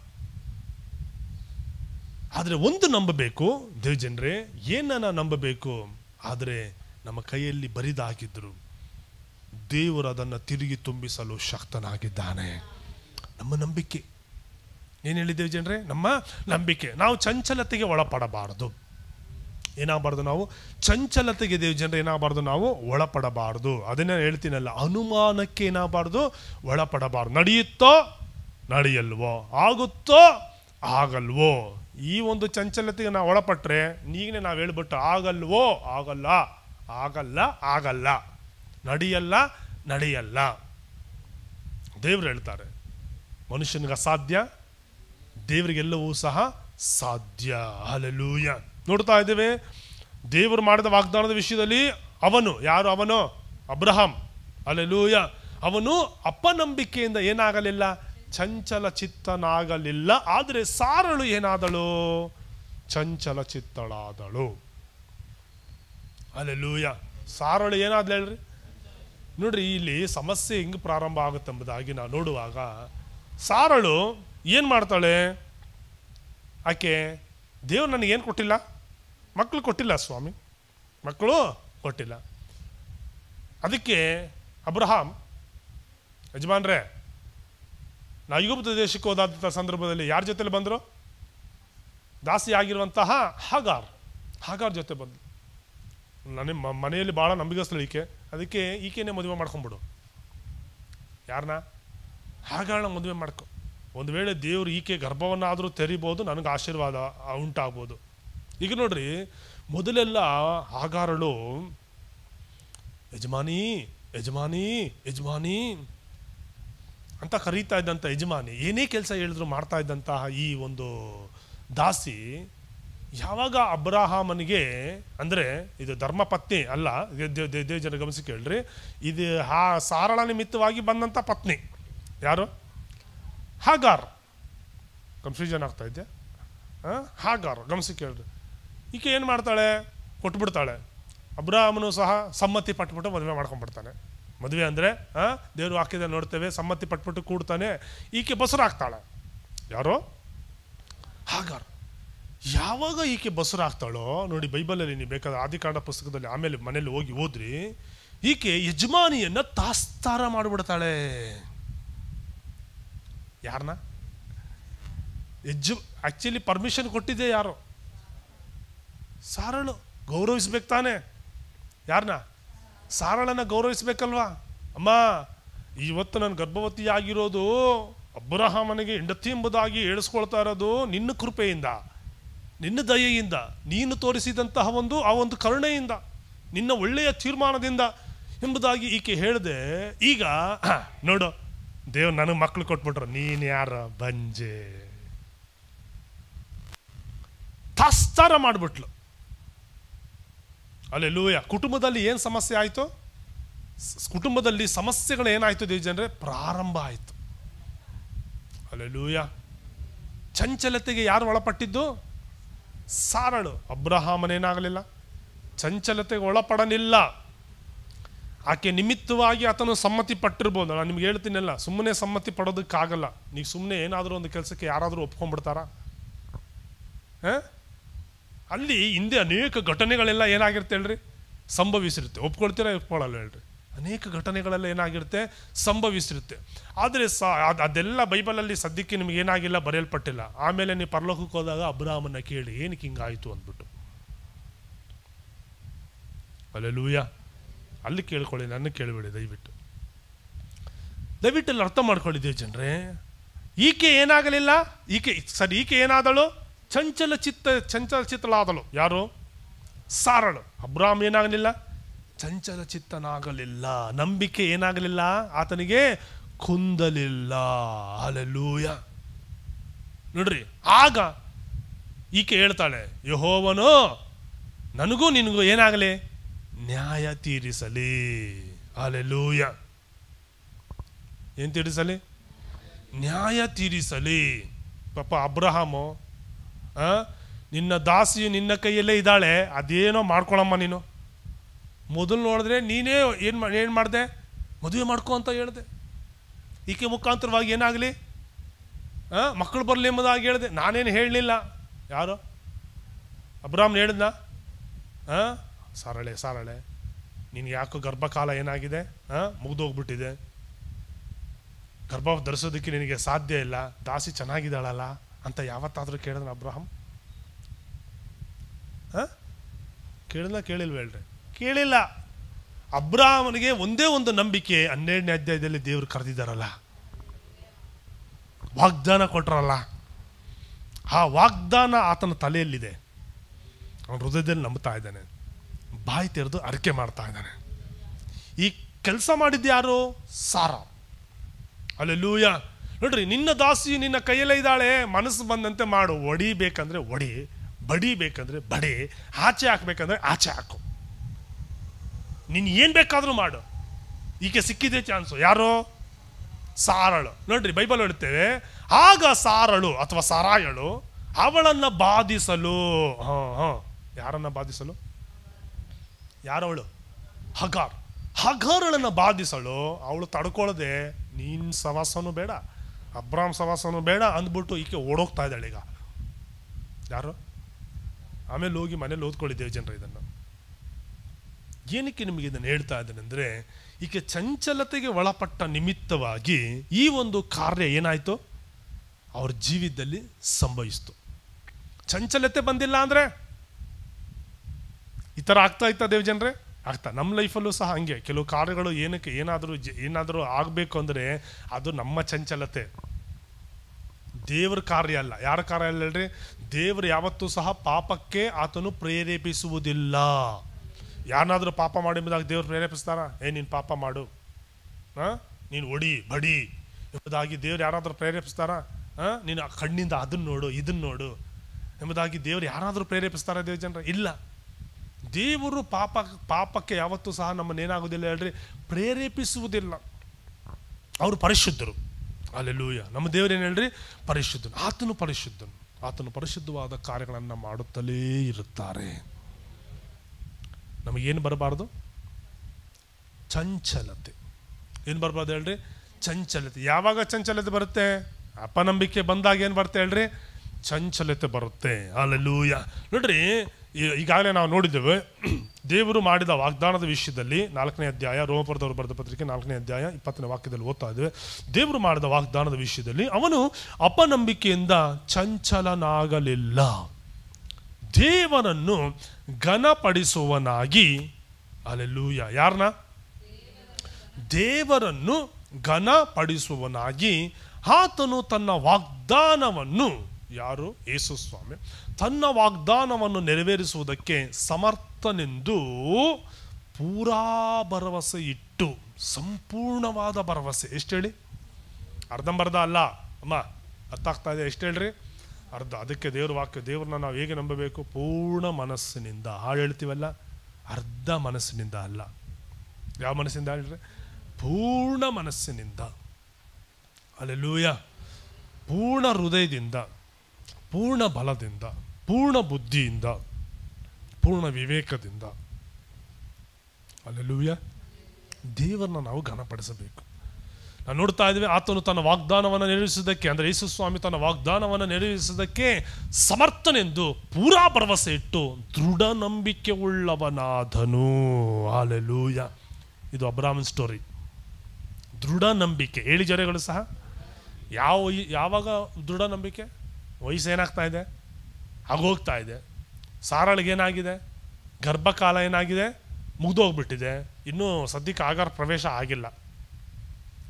ಆದರೆ ಒಂದು ನಂಬಬೇಕು ದೇವಜನರೇ ಏನನ್ನ ನಂಬಬೇಕು ಆದರೆ ನಮ್ಮ ಕೈಯಲ್ಲಿ ಬರಿದಾಗಿದ್ರು ದೇವರು ಅದನ್ನು ತಿರುಗಿ ತುಂಬಿಸಲು ಶಕ್ತನಾಗಿದ್ದಾನೆ ನಮ್ಮ ನಂಬಿಕೆ ಏನು ಹೇಳಿದ್ದೇವೆ ಜನರೇ ನಮ್ಮ ನಂಬಿಕೆ ನಾವು ಚಂಚಲತೆಗೆ ಒಳಪಡಬಾರದು ಏನಾಗಬಾರ್ದು ನಾವು ಚಂಚಲತೆಗೆ ದೇವ್ ಜನರು ಏನಾಗಬಾರ್ದು ನಾವು ಒಳಪಡಬಾರ್ದು ಅದನ್ನೇ ಹೇಳ್ತೀನಲ್ಲ ಅನುಮಾನಕ್ಕೆ ಏನಾಗಬಾರ್ದು ಒಳಪಡಬಾರ್ದು ನಡೆಯುತ್ತೋ ನಡೆಯಲ್ವೋ ಆಗುತ್ತೋ ಆಗಲ್ವೋ ಈ ಒಂದು ಚಂಚಲತೆಗೆ ನಾವು ಒಳಪಟ್ರೆ ಈಗಲೇ ನಾವು ಹೇಳ್ಬಿಟ್ಟು ಆಗಲ್ವೋ ಆಗಲ್ಲ ಆಗಲ್ಲ ಆಗಲ್ಲ ನಡೆಯಲ್ಲ ನಡೆಯಲ್ಲ ದೇವ್ರು ಹೇಳ್ತಾರೆ ಮನುಷ್ಯನಿಗೆ ಅಸಾಧ್ಯ ದೇವರಿಗೆಲ್ಲವೂ ಸಹ ಸಾಧ್ಯ ಅಲೆಲೂಯ ನೋಡ್ತಾ ಇದ್ದೇವೆ ದೇವರು ಮಾಡಿದ ವಾಗ್ದಾನದ ವಿಷಯದಲ್ಲಿ ಅವನು ಯಾರು ಅವನು ಅಬ್ರಹಾಂ ಅಲೆಲೂಯ ಅವನು ಅಪನಂಬಿಕೆಯಿಂದ ಏನಾಗಲಿಲ್ಲ ಚಂಚಲ ಚಿತ್ತನಾಗಲಿಲ್ಲ ಆದರೆ ಸಾರಳು ಏನಾದಳು ಚಂಚಲ ಚಿತ್ತಳಾದಳು ಅಲೆಲೂಯ ಸಾರಳು ಏನಾದ್ಲು ಹೇಳ್ರಿ ನೋಡ್ರಿ ಇಲ್ಲಿ ಸಮಸ್ಯೆ ಹೆಂಗೆ ಪ್ರಾರಂಭ ಆಗುತ್ತೆ ಎಂಬುದಾಗಿ ನಾವು ನೋಡುವಾಗ ಸಾರಳು ಏನು ಮಾಡ್ತಾಳೆ ಆಕೆ ದೇವ್ರು ನನಗೇನು ಕೊಟ್ಟಿಲ್ಲ ಮಕ್ಕಳು ಕೊಟ್ಟಿಲ್ಲ ಸ್ವಾಮಿ ಮಕ್ಕಳು ಕೊಟ್ಟಿಲ್ಲ ಅದಕ್ಕೆ ಅಬ್ರಹಾಂ ಯಜಮಾನ್ರೇ ನಾ ಐಗುಪ್ತ ದೇಶಕ್ಕೆ ಹೋದಂಥ ಸಂದರ್ಭದಲ್ಲಿ ಯಾರ ಜೊತೆಲಿ ಬಂದರು ದಾಸಿ ಆಗಿರುವಂತಹ ಹಾಗಾರ್ ಹಾಗಾರ್ ಜೊತೆ ಬಂದು ನನಗೆ ಮ- ಮನೆಯಲ್ಲಿ ಭಾಳ ನಂಬಿಕಸ್ತಳು ಈಕೆ ಅದಕ್ಕೆ ಈಕೆನೇ ಮದುವೆ ಮಾಡ್ಕೊಂಬಿಡು ಯಾರನ್ನ ಹಾಗಾಳ ಮದುವೆ ಮಾಡ್ಕೊ ಒಂದು ವೇಳೆ ದೇವ್ರು ಈಕೆ ಗರ್ಭವನ್ನಾದರೂ ತೆರಿಬೋದು ನನಗೆ ಆಶೀರ್ವಾದ ಆ, ಉಂಟಾಗ್ಬೋದು ಈಗ ನೋಡ್ರಿ ಮೊದಲೆಲ್ಲ ಹಾಗಾರಳು ಯಜಮಾನಿ ಯಜಮಾನಿ ಯಜಮಾನಿ ಅಂತ ಕರೀತಾ ಇದ್ದಂಥ ಯಜಮಾನಿ ಏನೇ ಕೆಲಸ ಹೇಳಿದ್ರು ಮಾಡ್ತಾ ಇದ್ದಂತಹ ಈ ಒಂದು ದಾಸಿ ಯಾವಾಗ ಅಬ್ರಹಾಮನಿಗೆ ಅಂದರೆ ಇದು ಧರ್ಮಪತ್ನಿ ಅಲ್ಲ ಇದು ದೇವ್- ದೇವ್- ದೇವ್ ಜನ ಗಮನಿಸಿ ಕೇಳ್ರಿ ಇದು ಆ ಸಾರಳ ನಿಮಿತ್ತವಾಗಿ ಬಂದಂಥ ಪತ್ನಿ ಯಾರು ಹಾಗಾರ್ ಕನ್ಫ್ಯೂಷನ್ ಆಗ್ತಾ ಇದೆಯಾ ಹಾಂ ಹಾಗಾರ್ ಗಮನಿಸಿ ಕೇಳ್ರಿ ಈಕೆ ಏನು ಮಾಡ್ತಾಳೆ ಕೊಟ್ಬಿಡ್ತಾಳೆ ಅಬ್ರಾಹ್ಮನು ಸಹ ಸಮ್ಮತಿ ಪಟ್ಬಿಟ್ಟು ಮದುವೆ ಮಾಡ್ಕೊಂಡ್ಬಿಡ್ತಾನೆ ಮದುವೆ ಅಂದರೆ ಹಾಂ ದೇವರು ವಾಕ್ಯದಲ್ಲಿ ನೋಡ್ತೇವೆ ಸಮ್ಮತಿ ಪಟ್ಬಿಟ್ಟು ಕೂಡ್ತಾನೆ ಈಕೆ ಬಸರಾಗ್ತಾಳೆ ಯಾರೋ ಹಾಗಾರ್ ಯಾವಾಗ ಈಕೆ ಬಸರಾಗ್ತಾಳೋ ನೋಡಿ ಬೈಬಲಲ್ಲಿ ನೀವು ಬೇಕಾದ ಆದಿಕಾಂಡ ಪುಸ್ತಕದಲ್ಲಿ ಆಮೇಲೆ ಮನೇಲಿ ಹೋಗಿ ಓದ್ರಿ ಈಕೆ ಯಜಮಾನಿಯನ್ನ ತಾಸ್ತಾರ ಮಾಡಿಬಿಡ್ತಾಳೆ ಯಾರನ್ನ ಯಜ್ ಆಕ್ಚುಲಿ ಪರ್ಮಿಷನ್ ಕೊಟ್ಟಿದ್ದೆ ಯಾರು ಸಾರಳು ಗೌರವಿಸ್ಬೇಕು ತಾನೆ ಯಾರನ್ನ ಸಾರಳನ್ನ ಗೌರವಿಸ್ಬೇಕಲ್ವಾ ಅಮ್ಮ ಇವತ್ತು ನಾನು ಗರ್ಭವತಿ ಆಗಿರೋದು ಅಬ್ರಹಾಮನಿಗೆ ಹೆಂಡತಿ ಎಂಬುದಾಗಿ ಹೇಳಿಸ್ಕೊಳ್ತಾ ಇರೋದು ನಿನ್ನ ಕೃಪೆಯಿಂದ ನಿನ್ನ ದಯೆಯಿಂದ ನೀನು ತೋರಿಸಿದಂತಹ ಒಂದು ಆ ಒಂದು ಕರುಣೆಯಿಂದ ನಿನ್ನ ಒಳ್ಳೆಯ ತೀರ್ಮಾನದಿಂದ ಎಂಬುದಾಗಿ ಈಕೆ ಹೇಳಿದೆ ಈಗ ನೋಡು ದೇವ್ ನನಗೆ ಮಕ್ಕಳು ಕೊಟ್ಬಿಟ್ರು ನೀನು ಯಾರ ಬಂಜೆ ತಾಸ್ತಾರ ಮಾಡಿಬಿಟ್ಲು ಅಲ್ಲೇ ಲೂಯ ಕುಟುಂಬದಲ್ಲಿ ಏನು ಸಮಸ್ಯೆ ಆಯಿತು ಕುಟುಂಬದಲ್ಲಿ ಸಮಸ್ಯೆಗಳು ಏನಾಯಿತು ದೇವಜನರೇ ಪ್ರಾರಂಭ ಆಯಿತು ಅಲ್ಲೇ ಲೂಯ ಚಂಚಲತೆಗೆ ಯಾರು ಒಳಪಟ್ಟಿದ್ದು ಸಾರಳು ಅಬ್ರಹಾಮನೇನಾಗಲಿಲ್ಲ ಚಂಚಲತೆಗೆ ಒಳಪಡಲಿಲ್ಲ ಆಕೆ ನಿಮಿತ್ತವಾಗಿ ಆತನು ಸಮ್ಮತಿ ಪಟ್ಟಿರ್ಬೋದು ನಾನು ನಿಮ್ಗೆ ಹೇಳ್ತೀನಲ್ಲ ಸುಮ್ಮನೆ ಸಮ್ಮತಿ ಪಡೋದಕ್ಕಾಗಲ್ಲ ನೀವು ಸುಮ್ಮನೆ ಏನಾದರೂ ಒಂದು ಕೆಲಸಕ್ಕೆ ಯಾರಾದರೂ ಒಪ್ಕೊಂಡ್ಬಿಡ್ತಾರಾ ಹಾಂ ಅಲ್ಲಿ ಹಿಂದೆ ಅನೇಕ ಘಟನೆಗಳೆಲ್ಲ ಏನಾಗಿರುತ್ತೆ ಹೇಳ್ರಿ ಸಂಭವಿಸಿರುತ್ತೆ ಒಪ್ಕೊಳ್ತೀರಾ ಒಪ್ಕೊಳ್ಳಲ್ಲ ಹೇಳ್ರಿ ಅನೇಕ ಘಟನೆಗಳೆಲ್ಲ ಏನಾಗಿರುತ್ತೆ ಸಂಭವಿಸಿರುತ್ತೆ ಆದರೆ ಸ ಅದ್- ಅದೆಲ್ಲ ಬೈಬಲಲ್ಲಿ ಸದ್ಯಕ್ಕೆ ನಿಮ್ಗೆ ಏನಾಗಿಲ್ಲ ಬರೆಯಲ್ಪಟ್ಟಿಲ್ಲ ಆಮೇಲೆ ನೀವು ಪರಲೋಕಕ್ಕೆ ಹೋದಾಗ ಅಬ್ರಾಹ್ಮನ್ನ ಕೇಳಿ ಏನಕ್ಕೆ ಹಿಂಗಾಯಿತು ಅಂದ್ಬಿಟ್ಟು ಅಲ್ಲೆಲೂಯ ಅಲ್ಲಿ ಕೇಳ್ಕೊಳ್ಳಿ ನನ್ನ ಕೇಳಬೇಡಿ ದಯವಿಟ್ಟು ದಯವಿಟ್ಟು ಇಲ್ಲಿ ಅರ್ಥ ಮಾಡ್ಕೊಂಡಿದ್ದೀವಿ ಜನರೇ ಈಕೆ ಏನಾಗಲಿಲ್ಲ ಈಕೆ ಸರಿ ಈಕೆ ಏನಾದಳು ಚಂಚಲ ಚಿತ್ತ ಚಂಚಲ ಚಿತ್ತಳಾದಳು ಯಾರು ಸಾರಳು ಅಬ್ರಾಮ್ ಏನಾಗಲಿಲ್ಲ ಚಂಚಲ ಚಿತ್ತನಾಗಲಿಲ್ಲ ನಂಬಿಕೆ ಏನಾಗಲಿಲ್ಲ ಆತನಿಗೆ ಕುಂದಲಿಲ್ಲ ಅಲೆಲೂಯ ನೋಡ್ರಿ ಆಗ ಈಕೆ ಹೇಳ್ತಾಳೆ ಯಹೋವನು ನನಗೂ ನಿನಗೂ ಏನಾಗಲಿ ನ್ಯಾಯ ತೀರಿಸಲಿ ಅಲೆಲೂಯ ಏನು ತೀರಿಸಲಿ ನ್ಯಾಯ ತೀರಿಸಲಿ ಪಾಪ ಅಬ್ರಹಾಮು ಆ, ನಿನ್ನ ದಾಸಿಯು ನಿನ್ನ ಕೈಯಲ್ಲೇ ಇದ್ದಾಳೆ ಅದೇನೋ ಮಾಡ್ಕೊಳಮ್ಮ ನೀನು ಮೊದಲು ನೋಡಿದ್ರೆ ನೀನೇ ಏನು ಮಾ ಏನು ಮಾಡಿದೆ ಮದುವೆ ಮಾಡ್ಕೊ ಅಂತ ಹೇಳಿದೆ ಈಕೆ ಮುಖಾಂತರವಾಗಿ ಏನಾಗಲಿ ಮಕ್ಕಳು ಬರಲಿ ಎಂಬುದಾಗಿ ಹೇಳಿದೆ ನಾನೇನು ಹೇಳಲಿಲ್ಲ ಯಾರು ಅಬ್ರಾಮ್ನ ಹೇಳಿದ್ನ ಹಾಂ ಸಾರಳೆ ಸಾರಳೆ ನಿನ್ಗೆ ಯಾಕೋ ಗರ್ಭಕಾಲ ಏನಾಗಿದೆ ಹಾಂ ಮುಗ್ದೋಗ್ಬಿಟ್ಟಿದೆ ಗರ್ಭ ಧರಿಸೋದಕ್ಕೆ ನಿನಗೆ ಸಾಧ್ಯ ಇಲ್ಲ ದಾಸಿ ಚೆನ್ನಾಗಿದ್ದಾಳಲ್ಲ ಅಂತ ಯಾವತ್ತಾದರೂ ಕೇಳಿದ್ರೆ ಅಬ್ರಹಂ ಹಾಂ ಕೇಳಿಲ್ಲ ಕೇಳಿಲ್ವ ಹೇಳ್ರಿ ಕೇಳಿಲ್ಲ ಅಬ್ರಾಹ್ಮನಿಗೆ ಒಂದೇ ಒಂದು ನಂಬಿಕೆ ಹನ್ನೆರಡನೇ ಅಧ್ಯಾಯದಲ್ಲಿ ದೇವರು ಕರೆದಿದ್ದಾರಲ್ಲ ವಾಗ್ದಾನ ಕೊಟ್ರಲ್ಲ ಆ ವಾಗ್ದಾನ ಆತನ ತಲೆಯಲ್ಲಿದೆ ಅವನ ಹೃದಯದಲ್ಲಿ ನಂಬ್ತಾ ಇದ್ದಾನೆ ಬಾಯಿ ತೆರೆದು ಅರಿಕೆ ಮಾಡ್ತಾ ಇದ್ದಾನೆ ಈ ಕೆಲಸ ಮಾಡಿದ್ದು ಯಾರು ಸಾರ ಅಲ್ಲೆಲ್ಲೂಯ ನೋಡ್ರಿ ನಿನ್ನ ದಾಸಿ ನಿನ್ನ ಕೈಯಲ್ಲೇ ಇದ್ದಾಳೆ ಮನಸ್ಸು ಬಂದಂತೆ ಮಾಡು ಒಡಿಬೇಕಂದ್ರೆ ಒಡಿ ಬಡಿಬೇಕಂದ್ರೆ ಬಡಿ ಆಚೆ ಹಾಕ್ಬೇಕಂದ್ರೆ ಆಚೆ ಹಾಕು ನೀನು ಏನು ಬೇಕಾದರೂ ಮಾಡು ಈಕೆ ಸಿಕ್ಕಿದೆ ಚಾನ್ಸು ಯಾರು ಸಾರಳು ನೋಡ್ರಿ ಬೈಬಲ್ ಹೇಳ್ತೇವೆ ಆಗ ಸಾರಳು ಅಥವಾ ಸಾರಾಯಳು ಅವಳನ್ನ ಬಾಧಿಸಲು ಹಾ ಹಾ ಯಾರನ್ನ ಬಾಧಿಸಲು ಯಾರವಳು ಹಗಾರ್ ಹಗಾರಳನ್ನ ಬಾಧಿಸಲು ಅವಳು ತಡ್ಕೊಳ್ಳದೆ ನೀನ್ ಸವಾಸನೂ ಬೇಡ ಅಬ್ರಾಮ್ ಸವಾಸನೂ ಬೇಡ ಅಂದ್ಬಿಟ್ಟು ಈಕೆ ಓಡೋಗ್ತಾ ಇದ್ದಾಳೆ ಈಗ ಯಾರು ಆಮೇಲೆ ಹೋಗಿ ಮನೇಲಿ ಓದ್ಕೊಳ್ಳಿದ್ದೇವೆ ಜನರು ಇದನ್ನು ಏನಕ್ಕೆ ನಿಮಗೆ ಇದನ್ನು ಹೇಳ್ತಾ ಇದ್ದೇನೆ ಅಂದರೆ ಈಕೆ ಚಂಚಲತೆಗೆ ಒಳಪಟ್ಟ ನಿಮಿತ್ತವಾಗಿ ಈ ಒಂದು ಕಾರ್ಯ ಏನಾಯಿತು ಅವ್ರ ಜೀವಿತದಲ್ಲಿ ಸಂಭವಿಸ್ತು ಚಂಚಲತೆ ಬಂದಿಲ್ಲ ಅಂದರೆ ಈ ಥರ ಆಗ್ತಾ ಇತ್ತ ದೇವ್ ಜನರೇ ಆಗ್ತಾ ನಮ್ಮ ಲೈಫಲ್ಲೂ ಸಹ ಹಂಗೆ ಕೆಲವು ಕಾರ್ಯಗಳು ಏನಕ್ಕೆ ಏನಾದರೂ ಏನಾದರೂ ಆಗಬೇಕು ಅಂದರೆ ಅದು ನಮ್ಮ ಚಂಚಲತೆ ದೇವ್ರ ಕಾರ್ಯ ಅಲ್ಲ ಯಾರ ಕಾರ್ಯ ಅಲ್ಲ ಹೇಳ್ರಿ ದೇವರು ಯಾವತ್ತೂ ಸಹ ಪಾಪಕ್ಕೆ ಆತನು ಪ್ರೇರೇಪಿಸುವುದಿಲ್ಲ ಯಾರನ್ನಾದರೂ ಪಾಪ ಮಾಡಿ ಎಂಬುದಾಗಿ ದೇವ್ರು ಪ್ರೇರೇಪಿಸ್ತಾರ ಏ ನೀನು ಪಾಪ ಮಾಡು ಹಾಂ ನೀನು ಒಡಿ ಬಡಿ ಎಂಬುದಾಗಿ ದೇವ್ರು ಯಾರಾದರೂ ಪ್ರೇರೇಪಿಸ್ತಾರ ಹಾಂ ನೀನು ಆ ಕಣ್ಣಿಂದ ಅದನ್ನು ನೋಡು ಇದನ್ನು ನೋಡು ಎಂಬುದಾಗಿ ದೇವ್ರು ಯಾರಾದರೂ ಪ್ರೇರೇಪಿಸ್ತಾರ ದೇವ್ ಜನರ ಇಲ್ಲ ದೇವರು ಪಾಪ ಪಾಪಕ್ಕೆ ಯಾವತ್ತೂ ಸಹ ನಮ್ಮನ್ನೇನಾಗೋದಿಲ್ಲ ಹೇಳ್ರಿ ಪ್ರೇರೇಪಿಸುವುದಿಲ್ಲ ಅವರು ಪರಿಶುದ್ಧರು ಅಲ್ಲೆಲ್ಲೂಯ ನಮ್ಮ ದೇವರೇನು ಹೇಳ್ರಿ ಪರಿಶುದ್ಧನು ಆತನು ಪರಿಶುದ್ಧನು ಆತನು ಪರಿಶುದ್ಧವಾದ ಕಾರ್ಯಗಳನ್ನು ಮಾಡುತ್ತಲೇ ಇರುತ್ತಾರೆ ನಮಗೇನು ಬರಬಾರ್ದು ಚಂಚಲತೆ ಏನು ಬರಬಾರ್ದು ಹೇಳ್ರಿ ಚಂಚಲತೆ ಯಾವಾಗ ಚಂಚಲತೆ ಬರುತ್ತೆ ಅಪನಂಬಿಕೆ ಬಂದಾಗ ಏನು ಬರುತ್ತೆ ಹೇಳ್ರಿ ಚಂಚಲತೆ ಬರುತ್ತೆ ಅಲ್ಲೆಲ್ಲೂಯ ನೋಡ್ರಿ ಈ- ಈಗಾಗಲೇ ನಾವು ನೋಡಿದ್ದೇವೆ ದೇವರು ಮಾಡಿದ ವಾಗ್ದಾನದ ವಿಷಯದಲ್ಲಿ ನಾಲ್ಕನೇ ಅಧ್ಯಾಯ ರೋಮಪುರದವರು ಬರೆದ ಪತ್ರಿಕೆ ನಾಲ್ಕನೇ ಅಧ್ಯಾಯ ಇಪ್ಪತ್ತನೇ ವಾಕ್ಯದಲ್ಲಿ ಓದ್ತಾ ಇದ್ದೇವೆ ದೇವರು ಮಾಡಿದ ವಾಗ್ದಾನದ ವಿಷಯದಲ್ಲಿ ಅವನು ಅಪನಂಬಿಕೆಯಿಂದ ಚಂಚಲನಾಗಲಿಲ್ಲ ದೇವರನ್ನು ಘನಪಡಿಸುವನಾಗಿ ಅಲ್ಲೆಲ್ಲೂಯ ಯಾರನ್ನ ದೇವರನ್ನು ಘನಪಡಿಸುವನಾಗಿ ಆತನು ತನ್ನ ವಾಗ್ದಾನವನ್ನು ಯಾರು ಯೇಸು ಸ್ವಾಮಿ ತನ್ನ ವಾಗ್ದಾನವನ್ನು ನೆರವೇರಿಸುವುದಕ್ಕೆ ಸಮರ್ಥನೆಂದು ಪೂರಾ ಭರವಸೆ ಇಟ್ಟು ಸಂಪೂರ್ಣವಾದ ಭರವಸೆ ಎಷ್ಟು ಹೇಳಿ ಅರ್ಧಂಬರ್ಧ ಅಲ್ಲ ಅಮ್ಮ ಅರ್ಥ ಆಗ್ತಾ ಇದೆ ಎಷ್ಟು ಹೇಳ್ರಿ ಅರ್ಧ ಅದಕ್ಕೆ ದೇವ್ರ ವಾಕ್ಯ ದೇವ್ರನ್ನ ನಾವು ಹೇಗೆ ನಂಬಬೇಕು ಪೂರ್ಣ ಮನಸ್ಸಿನಿಂದ ಹಾಳು ಹೇಳ್ತೀವಲ್ಲ ಅರ್ಧ ಮನಸ್ಸಿನಿಂದ ಅಲ್ಲ ಯಾವ ಮನಸ್ಸಿಂದ ಹೇಳ್ರಿ ಪೂರ್ಣ ಮನಸ್ಸಿನಿಂದ ಅಲ್ಲೆಲ್ಲೂಯ ಪೂರ್ಣ ಹೃದಯದಿಂದ ಪೂರ್ಣ ಬಲದಿಂದ ಪೂರ್ಣ ಬುದ್ಧಿಯಿಂದ ಪೂರ್ಣ ವಿವೇಕದಿಂದ ಅಲ್ಲೆಲ್ಲೂಯ ದೇವರನ್ನ ನಾವು ಘನಪಡಿಸಬೇಕು ನಾವು ನೋಡ್ತಾ ಇದ್ದೀವಿ ಆತನು ತನ್ನ ವಾಗ್ದಾನವನ್ನು ನೆರವೇರಿಸುವುದಕ್ಕೆ ಅಂದರೆ ಯೇಸು ಸ್ವಾಮಿ ತನ್ನ ವಾಗ್ದಾನವನ್ನು ನೆರವೇರಿಸುವುದಕ್ಕೆ ಸಮರ್ಥನೆಂದು ಪೂರಾ ಭರವಸೆ ಇಟ್ಟು ದೃಢ ನಂಬಿಕೆ ಉಳ್ಳವನಾದನು ಅಲೆಲೂಯ ಇದು ಅಬ್ರಾಹ್ಮನ್ ಸ್ಟೋರಿ ದೃಢ ನಂಬಿಕೆ ಏಳಿ ಜರೆಗಳು ಸಹ ಯಾವ ವಯ- ಯಾವಾಗ ದೃಢ ನಂಬಿಕೆ ವಯಸ್ಸು ಏನಾಗ್ತಾ ಇದೆ ಆಗೋಗ್ತಾ ಇದೆ ಸಾರಳಿಗೆ ಏನಾಗಿದೆ ಗರ್ಭಕಾಲ ಏನಾಗಿದೆ ಮುಗ್ದೋಗ್ಬಿಟ್ಟಿದೆ ಇನ್ನೂ ಸದ್ಯಕ್ಕೆ ಆಗಾರ ಪ್ರವೇಶ ಆಗಿಲ್ಲ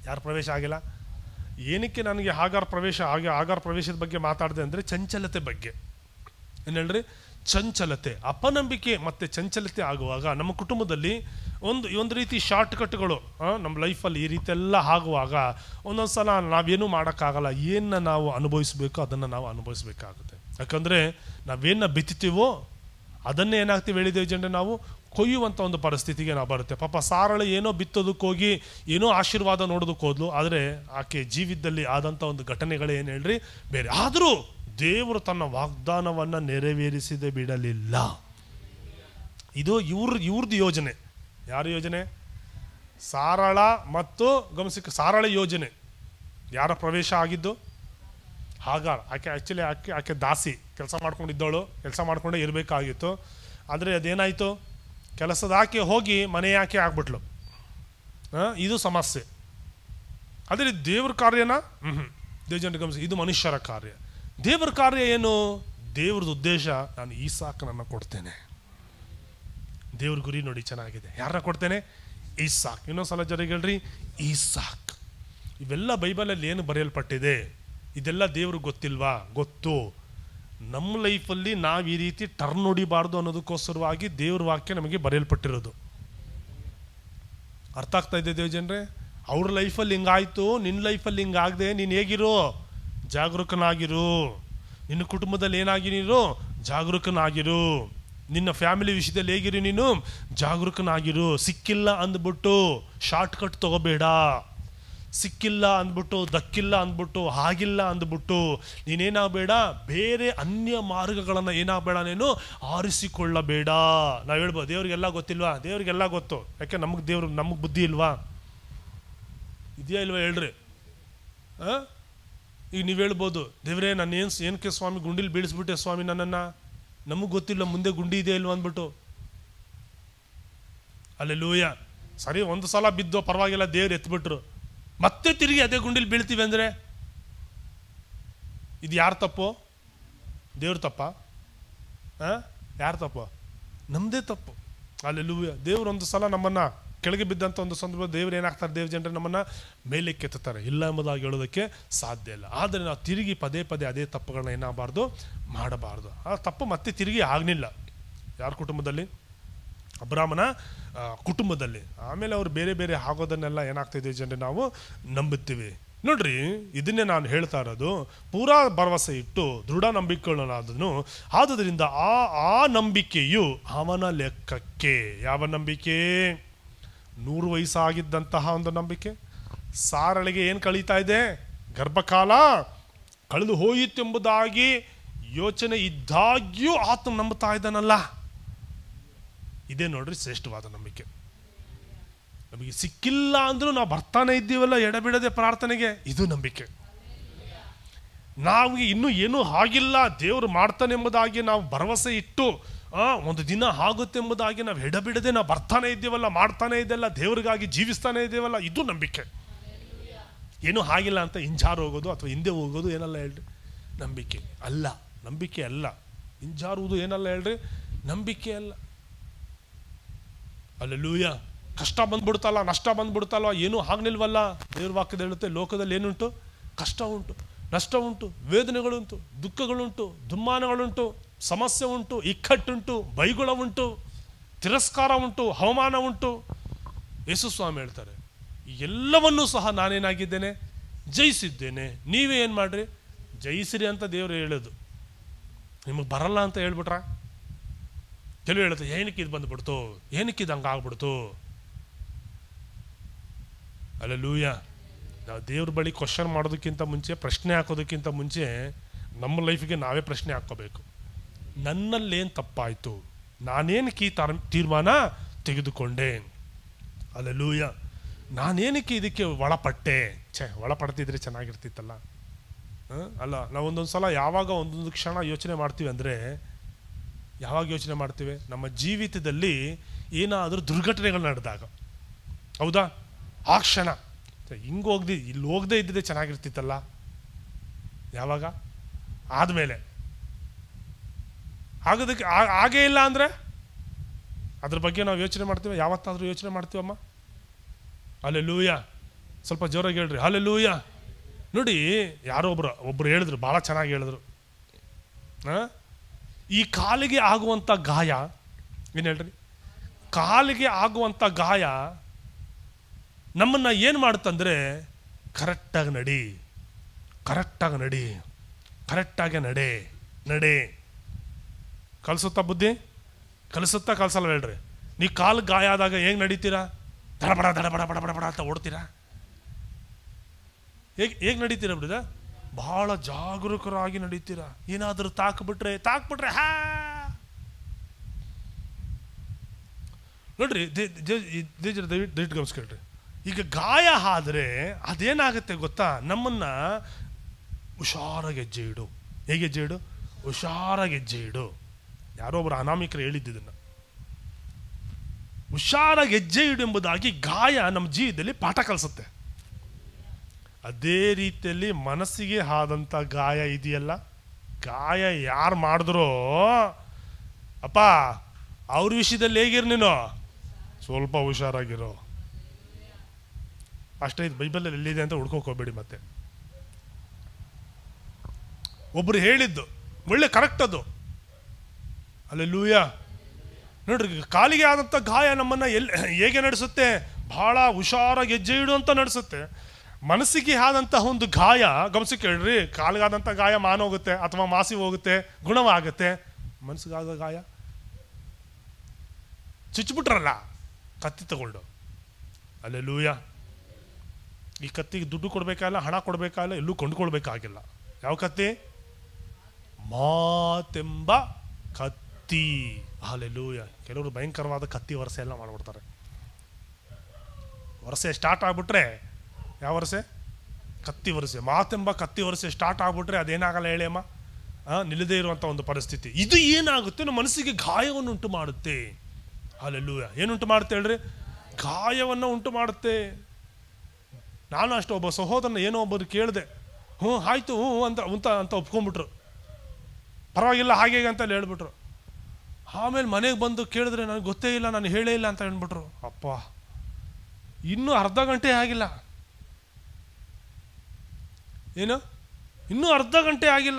ಯಾರ ಪ್ರವೇಶ ಆಗಿಲ್ಲ ಏನಕ್ಕೆ ನನಗೆ ಆಗಾರ ಪ್ರವೇಶ ಆಗ ಆಗಾರ ಪ್ರವೇಶದ ಬಗ್ಗೆ ಮಾತಾಡಿದೆ ಅಂದರೆ ಚಂಚಲತೆ ಬಗ್ಗೆ ಏನು ಹೇಳ್ರಿ ಚಂಚಲತೆ ಅಪನಂಬಿಕೆ ಮತ್ತು ಚಂಚಲತೆ ಆಗುವಾಗ ನಮ್ಮ ಕುಟುಂಬದಲ್ಲಿ ಒಂದು ಒಂದು ರೀತಿ ಶಾರ್ಟ್ ಕಟ್ಗಳು ನಮ್ಮ ಲೈಫಲ್ಲಿ ಈ ರೀತಿ ಎಲ್ಲ ಆಗುವಾಗ ಒಂದೊಂದು ಸಲ ನಾವೇನು ಮಾಡೋಕ್ಕಾಗಲ್ಲ ಏನನ್ನ ನಾವು ಅನುಭವಿಸ್ಬೇಕು ಅದನ್ನು ನಾವು ಅನುಭವಿಸ್ಬೇಕಾಗುತ್ತೆ ಯಾಕಂದರೆ ನಾವೇನ ಬಿತ್ತುತ್ತೀವೋ ಅದನ್ನೇ ಏನಾಗ್ತೀವಿ ಹೇಳಿದ್ದೇವೆ ಜನರೇ ನಾವು ಕೊಯ್ಯುವಂಥ ಒಂದು ಪರಿಸ್ಥಿತಿಗೆ ನಾವು ಬರುತ್ತೆ ಪಾಪ ಸಾರಳು ಏನೋ ಬಿತ್ತೋದಕ್ಕೆ ಹೋಗಿ ಏನೋ ಆಶೀರ್ವಾದ ನೋಡೋದಕ್ಕೆ ಹೋದ್ಲು ಆದರೆ ಆಕೆ ಜೀವಿತದಲ್ಲಿ ಆದಂಥ ಒಂದು ಘಟನೆಗಳು ಏನು ಹೇಳ್ರಿ ಬೇರೆ ಆದರೂ ದೇವರು ತನ್ನ ವಾಗ್ದಾನವನ್ನು ನೆರವೇರಿಸದೆ ಬಿಡಲಿಲ್ಲ ಇದು ಇವ್ರ ಇವ್ರದ್ದು ಯೋಜನೆ ಯಾರ ಯೋಜನೆ ಸಾರಳ ಮತ್ತು ಗಮನಿಸಿಕ ಸಾರಳ ಯೋಜನೆ ಯಾರ ಪ್ರವೇಶ ಆಗಿದ್ದು ಹಾಗಾರ್ ಆಕೆ ಆ್ಯಕ್ಚುಲಿ ಆಕೆ ಆಕೆ ದಾಸಿ ಕೆಲಸ ಮಾಡ್ಕೊಂಡಿದ್ದವಳು ಕೆಲಸ ಮಾಡ್ಕೊಂಡೇ ಇರಬೇಕಾಗಿತ್ತು ಆದರೆ ಅದೇನಾಯಿತು ಕೆಲಸದ ಆಕೆ ಹೋಗಿ ಮನೆ ಯಾಕೆ ಆಗ್ಬಿಟ್ಲು ಆ, ಇದು ಸಮಸ್ಯೆ ಅದೇ ದೇವ್ರ ಕಾರ್ಯನ ಹ್ಞೂ ದೇವಜನ ಗಮನಿಸಿ ಇದು ಮನುಷ್ಯರ ಕಾರ್ಯ ದೇವ್ರ ಕಾರ್ಯ ಏನು ದೇವ್ರದ್ದು ಉದ್ದೇಶ ನಾನು ಈ ಸಾಕನನ್ನು ಕೊಡ್ತೇನೆ ದೇವ್ರ ಗುರಿ ನೋಡಿ ಚೆನ್ನಾಗಿದೆ ಯಾರನ್ನ ಕೊಡ್ತೇನೆ ಈ ಸಾಕ್ ಇನ್ನೊಂದ್ಸಲ ಜರಿಗೆ ಹೇಳ್ರಿ ಈ ಸಾಕ್ ಇವೆಲ್ಲ ಬೈಬಲಲ್ಲಿ ಏನು ಬರೆಯಲ್ಪಟ್ಟಿದೆ ಇದೆಲ್ಲ ದೇವ್ರಿಗೆ ಗೊತ್ತಿಲ್ವಾ ಗೊತ್ತು ನಮ್ಮ ಲೈಫಲ್ಲಿ ನಾವು ಈ ರೀತಿ ಟರ್ನ್ ಹೊಡಿಬಾರ್ದು ಅನ್ನೋದಕ್ಕೋಸ್ಕರವಾಗಿ ದೇವ್ರ ವಾಕ್ಯ ನಮಗೆ ಬರೆಯಲ್ಪಟ್ಟಿರೋದು ಅರ್ಥ ಆಗ್ತಾ ಇದೆ ದೇವಜನ್ರೆ ಅವ್ರ ಲೈಫಲ್ಲಿ ಹಿಂಗಾಯ್ತು ನಿನ್ನ ಲೈಫಲ್ಲಿ ಹಿಂಗಾಗದೆ ನೀನು ಹೇಗಿರು ಜಾಗರೂಕನಾಗಿರು ನಿನ್ನ ಕುಟುಂಬದಲ್ಲಿ ಏನಾಗಿರು ಜಾಗರೂಕನಾಗಿರು ನಿನ್ನ ಫ್ಯಾಮಿಲಿ ವಿಷಯದಲ್ಲಿ ಹೇಗಿರು ನೀನು ಜಾಗರೂಕನಾಗಿರು ಸಿಕ್ಕಿಲ್ಲ ಅಂದ್ಬಿಟ್ಟು ಶಾರ್ಟ್ ಕಟ್ ತಗೋಬೇಡ ಸಿಕ್ಕಿಲ್ಲ ಅಂದ್ಬಿಟ್ಟು ದಕ್ಕಿಲ್ಲ ಅಂದ್ಬಿಟ್ಟು ಹಾಗಿಲ್ಲ ಅಂದ್ಬಿಟ್ಟು ನೀನೇನಾಗಬೇಡ ಬೇರೆ ಅನ್ಯ ಮಾರ್ಗಗಳನ್ನು ಏನಾಗಬೇಡ ನೀನು ಆರಿಸಿಕೊಳ್ಳಬೇಡ ನಾವು ಹೇಳ್ಬೋದು ದೇವ್ರಿಗೆಲ್ಲ ಗೊತ್ತಿಲ್ವಾ ದೇವ್ರಿಗೆಲ್ಲ ಗೊತ್ತು ಯಾಕೆ ನಮಗೆ ದೇವ್ರು ನಮಗೆ ಬುದ್ಧಿ ಇಲ್ವಾ ಇದೆಯಾ ಇಲ್ವಾ ಹೇಳ್ರಿ ಆ? ಈಗ ನೀವು ಹೇಳ್ಬೋದು ದೇವ್ರೇ ನಾನು ಏನು ಏನಕ್ಕೆ ಸ್ವಾಮಿ ಗುಂಡಿಲಿ ಬೀಳಿಸ್ಬಿಟ್ಟೆ ಸ್ವಾಮಿ ನನ್ನನ್ನು ನಮಗೆ ಗೊತ್ತಿಲ್ಲ ಮುಂದೆ ಗುಂಡಿ ಇದೆ ಇಲ್ವಾ ಅಂದ್ಬಿಟ್ಟು ಅಲ್ಲೇ ಲೂಯ ಸರಿ ಒಂದು ಸಲ ಬಿದ್ದು ಪರವಾಗಿಲ್ಲ ದೇವ್ರು ಎತ್ಬಿಟ್ರು ಮತ್ತೆ ತಿರುಗಿ ಅದೇ ಗುಂಡಿಲಿ ಬೀಳ್ತೀವಿ ಅಂದರೆ ಇದು ಯಾರು ತಪ್ಪು ದೇವ್ರ ತಪ್ಪ ಯಾರು ತಪ್ಪು ನಮ್ಮದೇ ತಪ್ಪು ಅಲ್ಲಿ ಲೂಯ ದೇವ್ರು ಒಂದು ಸಲ ನಮ್ಮನ್ನು ಕೆಳಗೆ ಬಿದ್ದಂಥ ಒಂದು ಸಂದರ್ಭ ದೇವ್ರು ಏನಾಗ್ತಾರೆ ದೇವ್ರ ಜನರು ನಮ್ಮನ್ನು ಮೇಲಕ್ಕೆ ಎತ್ತುತ್ತಾರೆ ಇಲ್ಲ ಎಂಬುದಾಗಿ ಹೇಳೋದಕ್ಕೆ ಸಾಧ್ಯ ಇಲ್ಲ ಆದರೆ ನಾವು ತಿರುಗಿ ಪದೇ ಪದೇ ಅದೇ ತಪ್ಪುಗಳನ್ನ ಏನಾಗಬಾರ್ದು ಮಾಡಬಾರ್ದು ಆ ತಪ್ಪು ಮತ್ತೆ ತಿರುಗಿ ಆಗಲಿಲ್ಲ ಯಾರ ಕುಟುಂಬದಲ್ಲಿ ಅಬ್ರಾಮನ ಆ, ಕುಟುಂಬದಲ್ಲಿ ಆಮೇಲೆ ಅವ್ರು ಬೇರೆ ಬೇರೆ ಆಗೋದನ್ನೆಲ್ಲ ಏನಾಗ್ತಾ ಇದೀವಿ ಜನರೇ ನಾವು ನಂಬುತ್ತೀವಿ ನೋಡ್ರಿ ಇದನ್ನೇ ನಾನು ಹೇಳ್ತಾ ಇರೋದು ಪೂರಾ ಭರವಸೆ ಇಟ್ಟು ದೃಢ ನಂಬಿಕೆಗಳನ್ನಾದನು ಆದುದರಿಂದ ಆ ಆ ನಂಬಿಕೆಯು ಅವನ ಲೆಕ್ಕಕ್ಕೆ ಯಾವ ನಂಬಿಕೆ ನೂರು ವಯಸ್ಸಾಗಿದ್ದಂತಹ ಒಂದು ನಂಬಿಕೆ ಸಾರಳಿಗೆ ಏನು ಕಳೀತಾ ಇದೆ ಗರ್ಭಕಾಲ ಕಳೆದು ಹೋಯಿತೆಂಬುದಾಗಿ ಯೋಚನೆ ಇದ್ದಾಗ್ಯೂ ಆತ ನಂಬುತ್ತಾ ಇದ್ದಾನಲ್ಲ ಇದೇ ನೋಡ್ರಿ ಶ್ರೇಷ್ಠವಾದ ನಂಬಿಕೆ ನಮಗೆ ಸಿಕ್ಕಿಲ್ಲ ಅಂದ್ರೂ ನಾವು ಬರ್ತಾನೆ ಇದ್ದೀವಲ್ಲ ಎಡಬಿಡದೆ ಪ್ರಾರ್ಥನೆಗೆ ಇದು ನಂಬಿಕೆ ನಾವು ಇನ್ನೂ ಏನೂ ಆಗಿಲ್ಲ ದೇವರು ಮಾಡ್ತಾನೆ ಎಂಬುದಾಗಿ ನಾವು ಭರವಸೆ ಇಟ್ಟು ಆ, ಒಂದು ದಿನ ಆಗುತ್ತೆ ಎಂಬುದಾಗಿ ನಾವು ಎಡಬಿಡದೆ ನಾವು ಬರ್ತಾನೆ ಇದ್ದೀವಲ್ಲ ಮಾಡ್ತಾನೆ ಇದೆಲ್ಲ ದೇವರಿಗಾಗಿ ಜೀವಿಸ್ತಾನೆ ಇದ್ದೀವಲ್ಲ ಇದು ನಂಬಿಕೆ ಏನೂ ಆಗಿಲ್ಲ ಅಂತ ಹಿಂಜಾರು ಹೋಗೋದು ಅಥವಾ ಹಿಂದೆ ಹೋಗೋದು ಏನಲ್ಲ ಹೇಳ್ರಿ ನಂಬಿಕೆ ಅಲ್ಲ ನಂಬಿಕೆ ಅಲ್ಲ ಹಿಂಜಾರುವುದು ಏನಲ್ಲ ಹೇಳ್ರಿ ನಂಬಿಕೆ ಅಲ್ಲ ಅಲ್ಲೆಲ್ಲೂಯ ಕಷ್ಟ ಬಂದ್ಬಿಡ್ತಲ್ಲ ನಷ್ಟ ಬಂದ್ಬಿಡ್ತಲ್ಲ ಏನೂ ಆಗ್ನಿಲ್ವಲ್ಲ ದೇವ್ರ ವಾಕ್ಯದ ಹೇಳುತ್ತೆ ಲೋಕದಲ್ಲಿ ಏನುಂಟು ಕಷ್ಟ ಉಂಟು ನಷ್ಟ ಉಂಟು ವೇದನೆಗಳುಂಟು ದುಃಖಗಳುಂಟು ದುಮ್ಮಾನಗಳುಂಟು ಸಮಸ್ಯೆ ಉಂಟು ಇಕ್ಕಟ್ಟುಂಟು ಬೈಗುಳ ಉಂಟು ತಿರಸ್ಕಾರ ಉಂಟು ಅವಮಾನ ಉಂಟು ಯೇಸು ಸ್ವಾಮಿ ಹೇಳ್ತಾರೆ ಈ ಎಲ್ಲವನ್ನೂ ಸಹ ನಾನೇನಾಗಿದ್ದೇನೆ ಜಯಿಸಿದ್ದೇನೆ ನೀವೇ ಏನು ಮಾಡ್ರಿ ಜಯಿಸಿರಿ ಅಂತ ದೇವರು ಹೇಳೋದು ನಿಮಗೆ ಬರಲ್ಲ ಅಂತ ಹೇಳ್ಬಿಟ್ರಾ ಕೆಲವು ಹೇಳುತ್ತೆ ಏನಕ್ಕೆ ಇದು ಬಂದ್ಬಿಡ್ತು ಏನಕ್ಕೆ ಇದು ಹಂಗೆ ಆಗ್ಬಿಡ್ತು ಅಲ್ಲ ಲೂಯ ನಾವು ದೇವ್ರ ಬಳಿ ಕ್ವಶನ್ ಮಾಡೋದಕ್ಕಿಂತ ಮುಂಚೆ ಪ್ರಶ್ನೆ ಹಾಕೋದಕ್ಕಿಂತ ಮುಂಚೆ ನಮ್ಮ ಲೈಫಿಗೆ ನಾವೇ ಪ್ರಶ್ನೆ ಹಾಕ್ಕೋಬೇಕು ನನ್ನಲ್ಲೇನು ತಪ್ಪಾಯಿತು ನಾನೇನಕ್ಕೆ ಈ ತರ ತೀರ್ಮಾನ ತೆಗೆದುಕೊಂಡೆ ಅಲ್ಲ ಲೂಯ ನಾನೇನಕ್ಕೆ ಇದಕ್ಕೆ ಒಳಪಟ್ಟೆ ಛೇ ಒಳಪಡ್ತಿದ್ರೆ ಚೆನ್ನಾಗಿರ್ತಿತ್ತಲ್ಲ ಹ? ಅಲ್ಲ ನಾವು ಒಂದೊಂದು ಸಲ ಯಾವಾಗ ಒಂದೊಂದು ಕ್ಷಣ ಯೋಚನೆ ಮಾಡ್ತೀವಿ ಅಂದರೆ ಯಾವಾಗ ಯೋಚನೆ ಮಾಡ್ತೀವಿ ನಮ್ಮ ಜೀವಿತದಲ್ಲಿ ಏನಾದರೂ ದುರ್ಘಟನೆಗಳು ನಡೆದಾಗ ಹೌದಾ ಆ ಕ್ಷಣ ಹಿಂಗೆ ಹೋಗ್ದಿ ಇಲ್ಲಿ ಹೋಗದೆ ಇದ್ದಿದ್ದೆ ಚೆನ್ನಾಗಿರ್ತಿತ್ತಲ್ಲ ಯಾವಾಗ ಆದಮೇಲೆ ಆಗೋದಕ್ಕೆ ಆ- ಆಗೇ ಇಲ್ಲ ಅಂದರೆ ಅದ್ರ ಬಗ್ಗೆ ನಾವು ಯೋಚನೆ ಮಾಡ್ತೀವಿ ಯಾವತ್ತಾದರೂ ಯೋಚನೆ ಮಾಡ್ತೀವಮ್ಮ ಅಲ್ಲೇ ಲೂಯ ಸ್ವಲ್ಪ ಜೋರಾಗಿ ಹೇಳ್ರಿ ಹಾಲೆಲ್ಲೂಯ ನೋಡಿ ಯಾರೋ ಒಬ್ರು ಒಬ್ರು ಹೇಳಿದ್ರು ಭಾಳ ಚೆನ್ನಾಗಿ ಹೇಳಿದ್ರು ಆ? ಈ ಕಾಲಿಗೆ ಆಗುವಂಥ ಗಾಯ ಏನು ಹೇಳ್ರಿ ಕಾಲಿಗೆ ಆಗುವಂಥ ಗಾಯ ನಮ್ಮನ್ನು ಏನು ಮಾಡುತ್ತಂದ್ರೆ ಕರೆಕ್ಟಾಗಿ ನಡಿ ಕರೆಕ್ಟಾಗಿ ನಡಿ ಕರೆಕ್ಟಾಗಿ ನಡೆ ನಡೆ ಕಲಿಸುತ್ತಾ ಬುದ್ಧಿ ಕಲಿಸುತ್ತಾ ಕಲ್ಸಲ್ವ ಹೇಳ್ರಿ ನೀ ಕಾಲು ಗಾಯ ಆದಾಗ ಹೇಗೆ ನಡೀತೀರಾ ದಡಬಡ ದಡಬಡ ಬಡ ಬಡ ಬಡ ಅಂತ ಓಡ್ತೀರಾ ಹೇಗೆ ಹೇಗೆ ನಡೀತೀರಾ ಬಿಡಿದ ಬಹಳ ಜಾಗರೂಕರಾಗಿ ನಡೀತೀರಾ ಏನಾದರೂ ತಾಕ್ಬಿಟ್ರೆ ತಾಕ್ಬಿಟ್ರೆ ಹಾ ನೋಡ್ರಿ ದೇ- ದೇ- ಈ- ದೇ- ಜರ ದಯವಿಟ್ಟು ದಯವಿಟ್ಟು ಗಮನಿಸ್ಕೊಳ್ರಿ ಈಗ ಗಾಯ ಆದ್ರೆ ಅದೇನಾಗುತ್ತೆ ಗೊತ್ತಾ ನಮ್ಮನ್ನ ಹುಷಾರಾಗಿ ಹೆಜ್ಜೆ ಇಡು ಹೇಗೆ ಹೆಜ್ಜೆ ಇಡು ಹುಷಾರಾಗಿ ಹೆಜ್ಜೆ ಇಡು ಯಾರೋ ಒಬ್ಬರು ಅನಾಮಿಕರು ಹೇಳಿದ್ದಿದ್ದನ್ನ ಹುಷಾರಾಗಿ ಹೆಜ್ಜೆ ಇಡು ಎಂಬುದಾಗಿ ಗಾಯ ನಮ್ಮ ಜೀವಿತದಲ್ಲಿ ಪಾಠ ಕಲಿಸುತ್ತೆ ಅದೇ ರೀತಿಯಲ್ಲಿ ಮನಸ್ಸಿಗೆ ಆದಂಥ ಗಾಯ ಇದೆಯಲ್ಲ ಗಾಯ ಯಾರು ಮಾಡಿದ್ರೋ ಅಪ್ಪ ಅವ್ರ ವಿಷಯದಲ್ಲಿ ಹೇಗಿರು ನೀನು ಸ್ವಲ್ಪ ಹುಷಾರಾಗಿರೋ ಅಷ್ಟೇ ಇದು ಬೈಬಲಲ್ಲಿ ಎಲ್ಲಿದೆ ಅಂತ ಹುಡ್ಕೋಕ್ ಹೋಗ್ಬೇಡಿ ಮತ್ತೆ ಒಬ್ರು ಹೇಳಿದ್ದು ಒಳ್ಳೆ ಕರೆಕ್ಟ್ ಅದು ಅಲ್ಲೇ ಲೂಯ ನೋಡ್ರಿ ಕಾಲಿಗೆ ಆದಂಥ ಗಾಯ ನಮ್ಮನ್ನ ಎಲ್ಲಿ ಹೇಗೆ ನಡೆಸುತ್ತೆ ಬಹಳ ಹುಷಾರಾಗಿ ಹೆಜ್ಜೆ ಇಡು ಅಂತ ನಡೆಸುತ್ತೆ ಮನಸ್ಸಿಗೆ ಆದಂತಹ ಒಂದು ಗಾಯ ಗಮನಿಸಿ ಕೇಳ್ರಿ ಕಾಲಿಗಾದಂಥ ಗಾಯ ಮಾನೋಗುತ್ತೆ ಅಥವಾ ಮಾಸಿ ಹೋಗುತ್ತೆ ಗುಣವಾಗುತ್ತೆ ಮನಸ್ಸಿಗಾದ ಗಾಯ ಚುಚ್ಚಿಬಿಟ್ರಲ್ಲ ಕತ್ತಿ ತಗೊಂಡು ಅಲ್ಲೇ ಲೂಯ ಈ ಕತ್ತಿಗೆ ದುಡ್ಡು ಕೊಡಬೇಕಾಗಿಲ್ಲ ಹಣ ಕೊಡಬೇಕಾಗಿಲ್ಲ ಎಲ್ಲೂ ಕೊಂಡ್ಕೊಳ್ಬೇಕಾಗಿಲ್ಲ ಯಾವ ಕತ್ತಿ ಮಾತೆಂಬ ಕತ್ತಿ ಹಾಲೆಲ್ಲೂಯ ಕೆಲವರು ಭಯಂಕರವಾದ ಕತ್ತಿ ವರಸೆ ಎಲ್ಲ ಮಾಡ್ಬಿಡ್ತಾರೆ ವರಸೆ ಸ್ಟಾರ್ಟ್ ಆಗ್ಬಿಟ್ರೆ ಯಾವ ವರಸೆ ಕತ್ತಿ ವರಸೆ ಮಾತೆಂಬ ಕತ್ತಿ ವರಸೆ ಸ್ಟಾರ್ಟ್ ಆಗ್ಬಿಟ್ರೆ ಅದೇನಾಗಲ್ಲ ಹೇಳಿ ಅಮ್ಮ ಆ, ನಿಲ್ಲದೇ ಇರುವಂಥ ಒಂದು ಪರಿಸ್ಥಿತಿ ಇದು ಏನಾಗುತ್ತೆ ನಮ್ಮ ಮನಸ್ಸಿಗೆ ಗಾಯವನ್ನು ಉಂಟು ಮಾಡುತ್ತೆ ಹಾಲೆಲ್ಲೂಯ ಏನುಂಟು ಮಾಡುತ್ತೆ ಹೇಳ್ರಿ ಗಾಯವನ್ನು ಉಂಟು ಮಾಡುತ್ತೆ ನಾನು ಅಷ್ಟು ಒಬ್ಬ ಸಹೋದರನ ಏನೋ ಒಬ್ಬರು ಕೇಳಿದೆ ಹ್ಞೂ ಆಯ್ತು ಹ್ಞೂ ಅಂತ ಅಂತ ಅಂತ ಒಪ್ಕೊಂಡ್ಬಿಟ್ರು ಪರವಾಗಿಲ್ಲ ಹಾಗೆ ಹೀಗೆ ಅಂತ ಹೇಳ್ಬಿಟ್ರು ಆಮೇಲೆ ಮನೆಗೆ ಬಂದು ಕೇಳಿದ್ರೆ ನನಗೆ ಗೊತ್ತೇ ಇಲ್ಲ ನಾನು ಹೇಳೇ ಇಲ್ಲ ಅಂತ ಹೇಳ್ಬಿಟ್ರು ಅಪ್ಪ ಇನ್ನೂ ಅರ್ಧ ಗಂಟೆ ಆಗಿಲ್ಲ ಏನು ಇನ್ನೂ ಅರ್ಧ ಗಂಟೆ ಆಗಿಲ್ಲ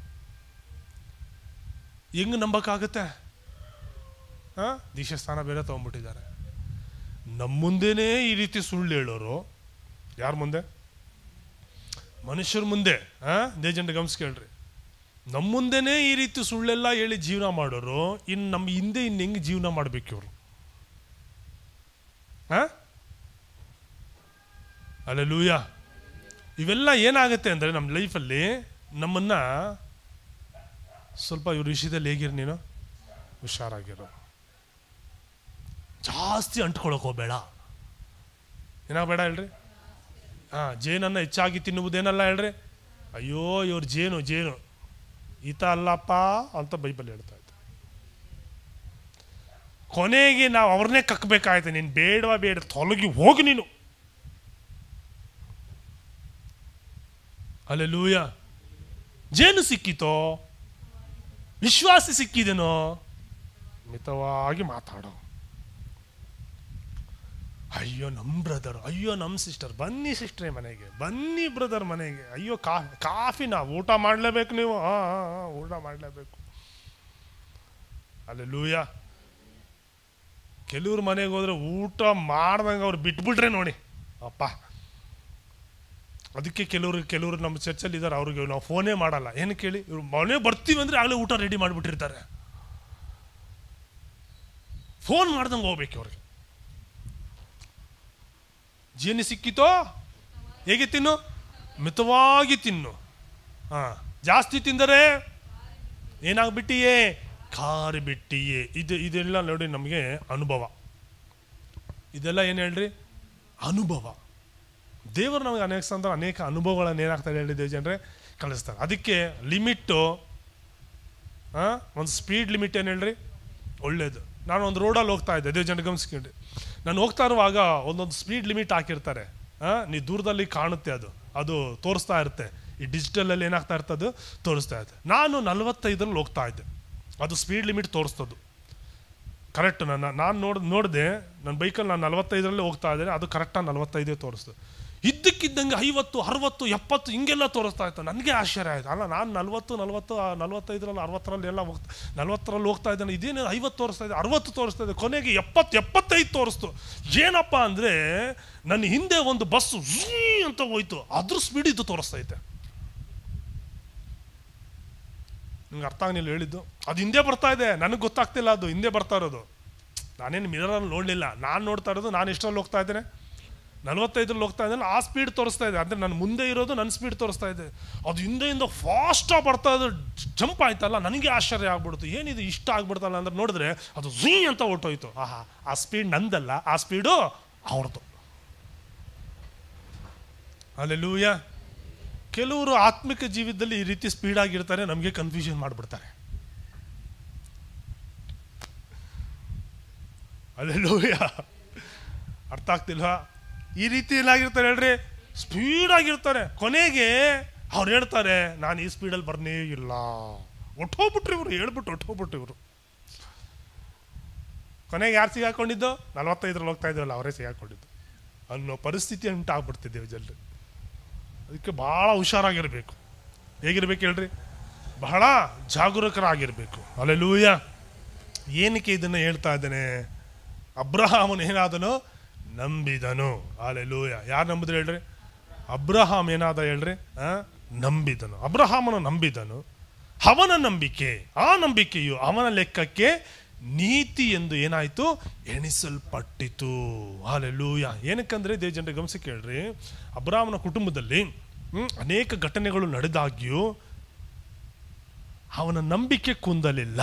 ಹೆಂಗ್ ನಂಬಕ್ಕಾಗುತ್ತೆ ಹಾಂ ದೀಕ್ಷಾಸ್ಥಾನ ಬೇರೆ ತೊಗೊಂಡ್ಬಿಟ್ಟಿದ್ದಾರೆ ನಮ್ಮ ಮುಂದೆನೇ ಈ ರೀತಿ ಸುಳ್ಳು ಹೇಳೋರು ಯಾರ ಮುಂದೆ ಮನುಷ್ಯರ ಮುಂದೆ ಹಾಂ ದೇಜಂಡ ಗಮನಿಸ್ಕೇಳ್ರಿ ನಮ್ಮ ಮುಂದೆನೇ ಈ ರೀತಿ ಸುಳ್ಳೆಲ್ಲ ಹೇಳಿ ಜೀವನ ಮಾಡೋರು ಇನ್ನು ನಮ್ಮ ಹಿಂದೆ ಇನ್ನು ಹೆಂಗೆ ಜೀವನ ಮಾಡ್ಬೇಕು ಇವರು ಹಾಂ ಅಲ್ಲ ಲೂಯ ಇವೆಲ್ಲ ಏನಾಗುತ್ತೆ ಅಂದರೆ ನಮ್ಮ ಲೈಫಲ್ಲಿ ನಮ್ಮನ್ನ ಸ್ವಲ್ಪ ಇವ್ರ ವಿಷಯದಲ್ಲಿ ಹೇಗಿರು ನೀನು ಹುಷಾರಾಗಿರು ಜಾಸ್ತಿ ಅಂಟ್ಕೊಳಕ್ ಹೋಗ್ಬೇಡ ಏನಾಗಬೇಡ ಹೇಳ್ರಿ ಹಾಂ ಜೇನನ್ನು ಹೆಚ್ಚಾಗಿ ತಿನ್ನುವುದೇನಲ್ಲ ಹೇಳ್ರಿ ಅಯ್ಯೋ ಇವ್ರ ಜೇನು ಜೇನು ಈತ ಅಲ್ಲಪ್ಪ ಅಂತ ಬೈಬಲ್ ಹೇಳ್ತಾ ಇತ್ತು ಕೊನೆಗೆ ನಾವು ಅವ್ರನ್ನೇ ಕಕ್ಕಬೇಕಾಯ್ತು ನೀನು ಬೇಡವಾ ಬೇಡ ತೊಲಗಿ ಹೋಗು ನೀನು ಅಲ್ಲೆಲ್ಲೂಯ ಜೇನು ಸಿಕ್ಕಿತೋ ವಿಶ್ವಾಸ ಸಿಕ್ಕಿದೆನೋ ಮಿತವಾಗಿ ಮಾತಾಡೋ ಅಯ್ಯೋ ನಮ್ಮ ಬ್ರದರ್ ಅಯ್ಯೋ ನಮ್ಮ ಸಿಸ್ಟರ್ ಬನ್ನಿ ಸಿಸ್ಟ್ರೇ ಮನೆಗೆ ಬನ್ನಿ ಬ್ರದರ್ ಮನೆಗೆ ಅಯ್ಯೋ ಕಾ ಕಾಫಿ ನಾವು ಊಟ ಮಾಡಲೇಬೇಕು ನೀವು ಹಾಂ ಹಾಂ ಹಾಂ ಊಟ ಮಾಡಲೇಬೇಕು ಅಲ್ಲಿ ಲೂಯ ಕೆಲವ್ರ ಮನೆಗೆ ಹೋದ್ರೆ ಊಟ ಮಾಡ್ದಂಗೆ ಅವ್ರು ಬಿಟ್ಬಿಟ್ರೆ ನೋಡಿ ಅಪ್ಪ ಅದಕ್ಕೆ ಕೆಲವರು ಕೆಲವರು ನಮ್ಮ ಚರ್ಚಲ್ಲಿ ಇದ್ದಾರೆ ಅವ್ರಿಗೆ ನಾವು ಫೋನೇ ಮಾಡಲ್ಲ ಏನು ಕೇಳಿ ಇವ್ರು ಮನೆ ಬರ್ತೀವಿ ಅಂದರೆ ಆಗಲೇ ಊಟ ರೆಡಿ ಮಾಡಿಬಿಟ್ಟಿರ್ತಾರೆ ಫೋನ್ ಮಾಡ್ದಂಗೆ ಹೋಗ್ಬೇಕು ಅವ್ರಿಗೆ ಜೇನು ಸಿಕ್ಕಿತೋ ಹೇಗೆ ತಿನ್ನು ಮಿತವಾಗಿ ತಿನ್ನು ಹಾಂ ಜಾಸ್ತಿ ತಿಂದರೆ ಏನಾಗ್ಬಿಟ್ಟಿಯೇ ಖಾರಿ ಬಿಟ್ಟಿಯೇ ಇದು ಇದೆಲ್ಲ ನೋಡಿ ನಮಗೆ ಅನುಭವ ಇದೆಲ್ಲ ಏನು ಹೇಳ್ರಿ ಅನುಭವ ದೇವರು ನಮಗೆ ಅನೇಕ ಸಂದರ್ಭ ಅನೇಕ ಅನುಭವಗಳನ್ನು ಏನಾಗ್ತಾರೆ ಹೇಳಿದ್ದೇವೆ ಜನರೇ ಕಳಿಸ್ತಾರೆ ಅದಕ್ಕೆ ಲಿಮಿಟ್ಟು ಒಂದು ಸ್ಪೀಡ್ ಲಿಮಿಟ್ ಏನು ಹೇಳ್ರಿ ಒಳ್ಳೇದು ನಾನು ಒಂದು ರೋಡಲ್ಲಿ ಹೋಗ್ತಾ ಇದ್ದೆ ದೇವ್ ಜನ ಗಮನಿಸ್ಕೊಂಡ್ರಿ ನಾನು ಹೋಗ್ತಾ ಇರುವಾಗ ಒಂದೊಂದು ಸ್ಪೀಡ್ ಲಿಮಿಟ್ ಹಾಕಿರ್ತಾರೆ ಆ, ನೀ ದೂರದಲ್ಲಿ ಕಾಣುತ್ತೆ ಅದು ಅದು ತೋರಿಸ್ತಾ ಇರುತ್ತೆ ಈ ಡಿಜಿಟಲಲ್ಲಿ ಏನಾಗ್ತಾ ಇರ್ತದೆ ಅದು ತೋರಿಸ್ತಾ ಇರುತ್ತೆ ನಾನು ನಲವತ್ತೈದರಲ್ಲಿ ಹೋಗ್ತಾ ಇದ್ದೆ ಅದು ಸ್ಪೀಡ್ ಲಿಮಿಟ್ ತೋರಿಸ್ತದು ಕರೆಕ್ಟ್ ನನ್ನ ನಾನು ನೋಡ್ ನೋಡಿದೆ ನನ್ನ ಬೈಕಲ್ಲಿ ನಾನು ನಲವತ್ತೈದರಲ್ಲೇ ಹೋಗ್ತಾ ಇದ್ದೇನೆ ಅದು ಕರೆಕ್ಟಾಗಿ ನಲವತ್ತೈದೇ ತೋರಿಸ್ತು ಇದ್ದ ಇದ್ದಕ್ಕಿದ್ದಂಗೆ ಐವತ್ತು ಅರವತ್ತು ಎಪ್ಪತ್ತು ಹಿಂಗೆಲ್ಲ ತೋರಿಸ್ತಾ ಇತ್ತು ನನಗೆ ಆಶ್ಚರ್ಯ ಆಯಿತು ಅಲ್ಲ ನಾನು ನಲ್ವತ್ತು ನಲ್ವತ್ತು ಆ ನಲ್ವತ್ತೈದರಲ್ಲಿ ಅರವತ್ತರಲ್ಲಿ ಎಲ್ಲ ಹೋಗ್ತಾ ನಲ್ವತ್ತರಲ್ಲಿ ಹೋಗ್ತಾ ಇದ್ದಾನೆ ಇದೇನು ಐವತ್ತು ತೋರಿಸ್ತಾ ಇದೆ ಅರವತ್ತು ತೋರಿಸ್ತಾ ಇದೆ ಕೊನೆಗೆ ಎಪ್ಪತ್ತು ಎಪ್ಪತ್ತೈದು ತೋರಿಸ್ತು ಏನಪ್ಪ ಅಂದರೆ ನನ್ನ ಹಿಂದೆ ಒಂದು ಬಸ್ಸು ಝೀ ಅಂತ ಹೋಯ್ತು ಅದ್ರ ಸ್ಪೀಡ್ ಇದು ತೋರಿಸ್ತೈತೆ ನಿಮ್ಗೆ ಅರ್ಥ ಆಗಲಿಲ್ಲ ಹೇಳಿದ್ದು ಅದು ಹಿಂದೆ ಬರ್ತಾ ಇದೆ ನನಗೆ ಗೊತ್ತಾಗ್ತಿಲ್ಲ ಅದು ಹಿಂದೆ ಬರ್ತಾ ಇರೋದು ನಾನೇನು ಮಿರರಲ್ಲಿ ನೋಡಲಿಲ್ಲ ನಾನು ನೋಡ್ತಾ ಇರೋದು ನಾನು ಎಷ್ಟರಲ್ಲಿ ಹೋಗ್ತಾ ಇದ್ದೇನೆ ನಲವತ್ತೈದರಲ್ಲಿ ಹೋಗ್ತಾ ಇದ್ದೇನೆ ಆ ಸ್ಪೀಡ್ ತೋರಿಸ್ತಾ ಇದೆ ಅಂದರೆ ನನ್ನ ಮುಂದೆ ಇರೋದು ನನ್ನ ಸ್ಪೀಡ್ ತೋರಿಸ್ತಾ ಇದೆ ಅದು ಹಿಂದೆಯಿಂದ ಫಾಸ್ಟಾಗಿ ಬರ್ತಾ ಇದೆ ಜಂಪ್ ಆಯ್ತಲ್ಲ ನನಗೆ ಆಶ್ಚರ್ಯ ಆಗ್ಬಿಡ್ತು ಏನಿದು ಇಷ್ಟ ಆಗ್ಬಿಡ್ತಲ್ಲ ಅಂದ್ರೆ ನೋಡಿದ್ರೆ ಅದು ಝೀ ಅಂತ ಹೊರ್ಟೋಯ್ತು ಆಹಾ ಆ ಸ್ಪೀಡ್ ನಂದಲ್ಲ ಆ ಸ್ಪೀಡು ಅವ್ರದ್ದು ಅಲ್ಲೆಲ್ಲೂಯ ಕೆಲವರು ಆತ್ಮಿಕ ಜೀವಿತದಲ್ಲಿ ಈ ರೀತಿ ಸ್ಪೀಡ್ ಆಗಿರ್ತಾರೆ ನಮಗೆ ಕನ್ಫ್ಯೂಷನ್ ಮಾಡಿಬಿಡ್ತಾರೆ ಅಲ್ಲೆಲ್ಲೂಯ ಅರ್ಥ ಆಗ್ತಿಲ್ವಾ ಈ ರೀತಿ ಏನಾಗಿರ್ತಾರೆ ಹೇಳ್ರಿ ಸ್ಪೀಡ್ ಆಗಿರ್ತಾರೆ ಕೊನೆಗೆ ಅವ್ರು ಹೇಳ್ತಾರೆ ನಾನು ಈ ಸ್ಪೀಡಲ್ಲಿ ಬರ್ನೇ ಇಲ್ಲ ಒಟ್ಟೋಗ್ಬಿಟ್ರು ಇವರು ಹೇಳ್ಬಿಟ್ಟು ಒಟ್ಟೋಗ್ಬಿಟ್ರು ಇವರು ಕೊನೆಗೆ ಯಾರು ಸಿಗಾಕೊಂಡಿದ್ದು ನಲವತ್ತೈದರಲ್ಲಿ ಹೋಗ್ತಾ ಇದ್ರಲ್ಲ ಅವರೇ ಸಿಗಾಕೊಂಡಿದ್ದು ಅನ್ನೋ ಪರಿಸ್ಥಿತಿ ಉಂಟಾಗ್ಬಿಡ್ತಿದ್ದೇವೆ ಜನರು ಅದಕ್ಕೆ ಭಾಳ ಹುಷಾರಾಗಿರ್ಬೇಕು ಹೇಗಿರ್ಬೇಕು ಹೇಳ್ರಿ ಬಹಳ ಜಾಗರೂಕರಾಗಿರ್ಬೇಕು ಅಲ್ಲೆಲ್ಲೂಯ ಏನಕ್ಕೆ ಇದನ್ನು ಹೇಳ್ತಾ ಇದ್ದೇನೆ ಅಬ್ರಹಾಮನು ಏನಾದನು ನಂಬಿದನು ಅಲ್ಲೆಲ್ಲೂಯ ಯಾರು ನಂಬಿದ್ರು ಹೇಳ್ರಿ ಅಬ್ರಹಾಮ್ ಏನಾದ ಹೇಳ್ರಿ ಆ? ನಂಬಿದನು ಅಬ್ರಹಾಮನು ನಂಬಿದನು ಅವನ ನಂಬಿಕೆ ಆ ನಂಬಿಕೆಯು ಅವನ ಲೆಕ್ಕಕ್ಕೆ ನೀತಿ ಎಂದು ಏನಾಯ್ತು ಎಣಿಸಲ್ಪಟ್ಟಿತು ಹಾಲೆಲ್ಲೂಯ ಏನಕ್ಕಂದ್ರೆ ದೇವ ಜನರಿಗೆ ಗಮನಿಸಿ ಕೇಳ್ರಿ ಅಬ್ರಾಹ್ಮನ ಕುಟುಂಬದಲ್ಲಿ ಹ್ಮ್, ಅನೇಕ ಘಟನೆಗಳು ನಡೆದಾಗ್ಯೂ ಅವನ ನಂಬಿಕೆ ಕುಂದಲಿಲ್ಲ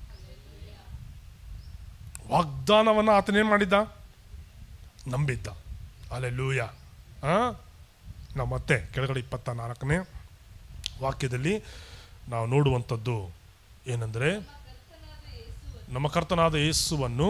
ವಾಗ್ದಾನವನ್ನು ಆತನೇನು ಮಾಡಿದ್ದ ನಂಬಿದ್ದ ಅಲ್ಲೆಲ್ಲೂಯ ಆ ನಾವು ಮತ್ತೆ ಕೆಳಗಡೆ ಇಪ್ಪತ್ತ ನಾಲ್ಕನೇ ವಾಕ್ಯದಲ್ಲಿ ನಾವು ನೋಡುವಂಥದ್ದು ಏನಂದರೆ ನಮ್ಮ ಕರ್ತನಾದ ಯೇಸುವನ್ನು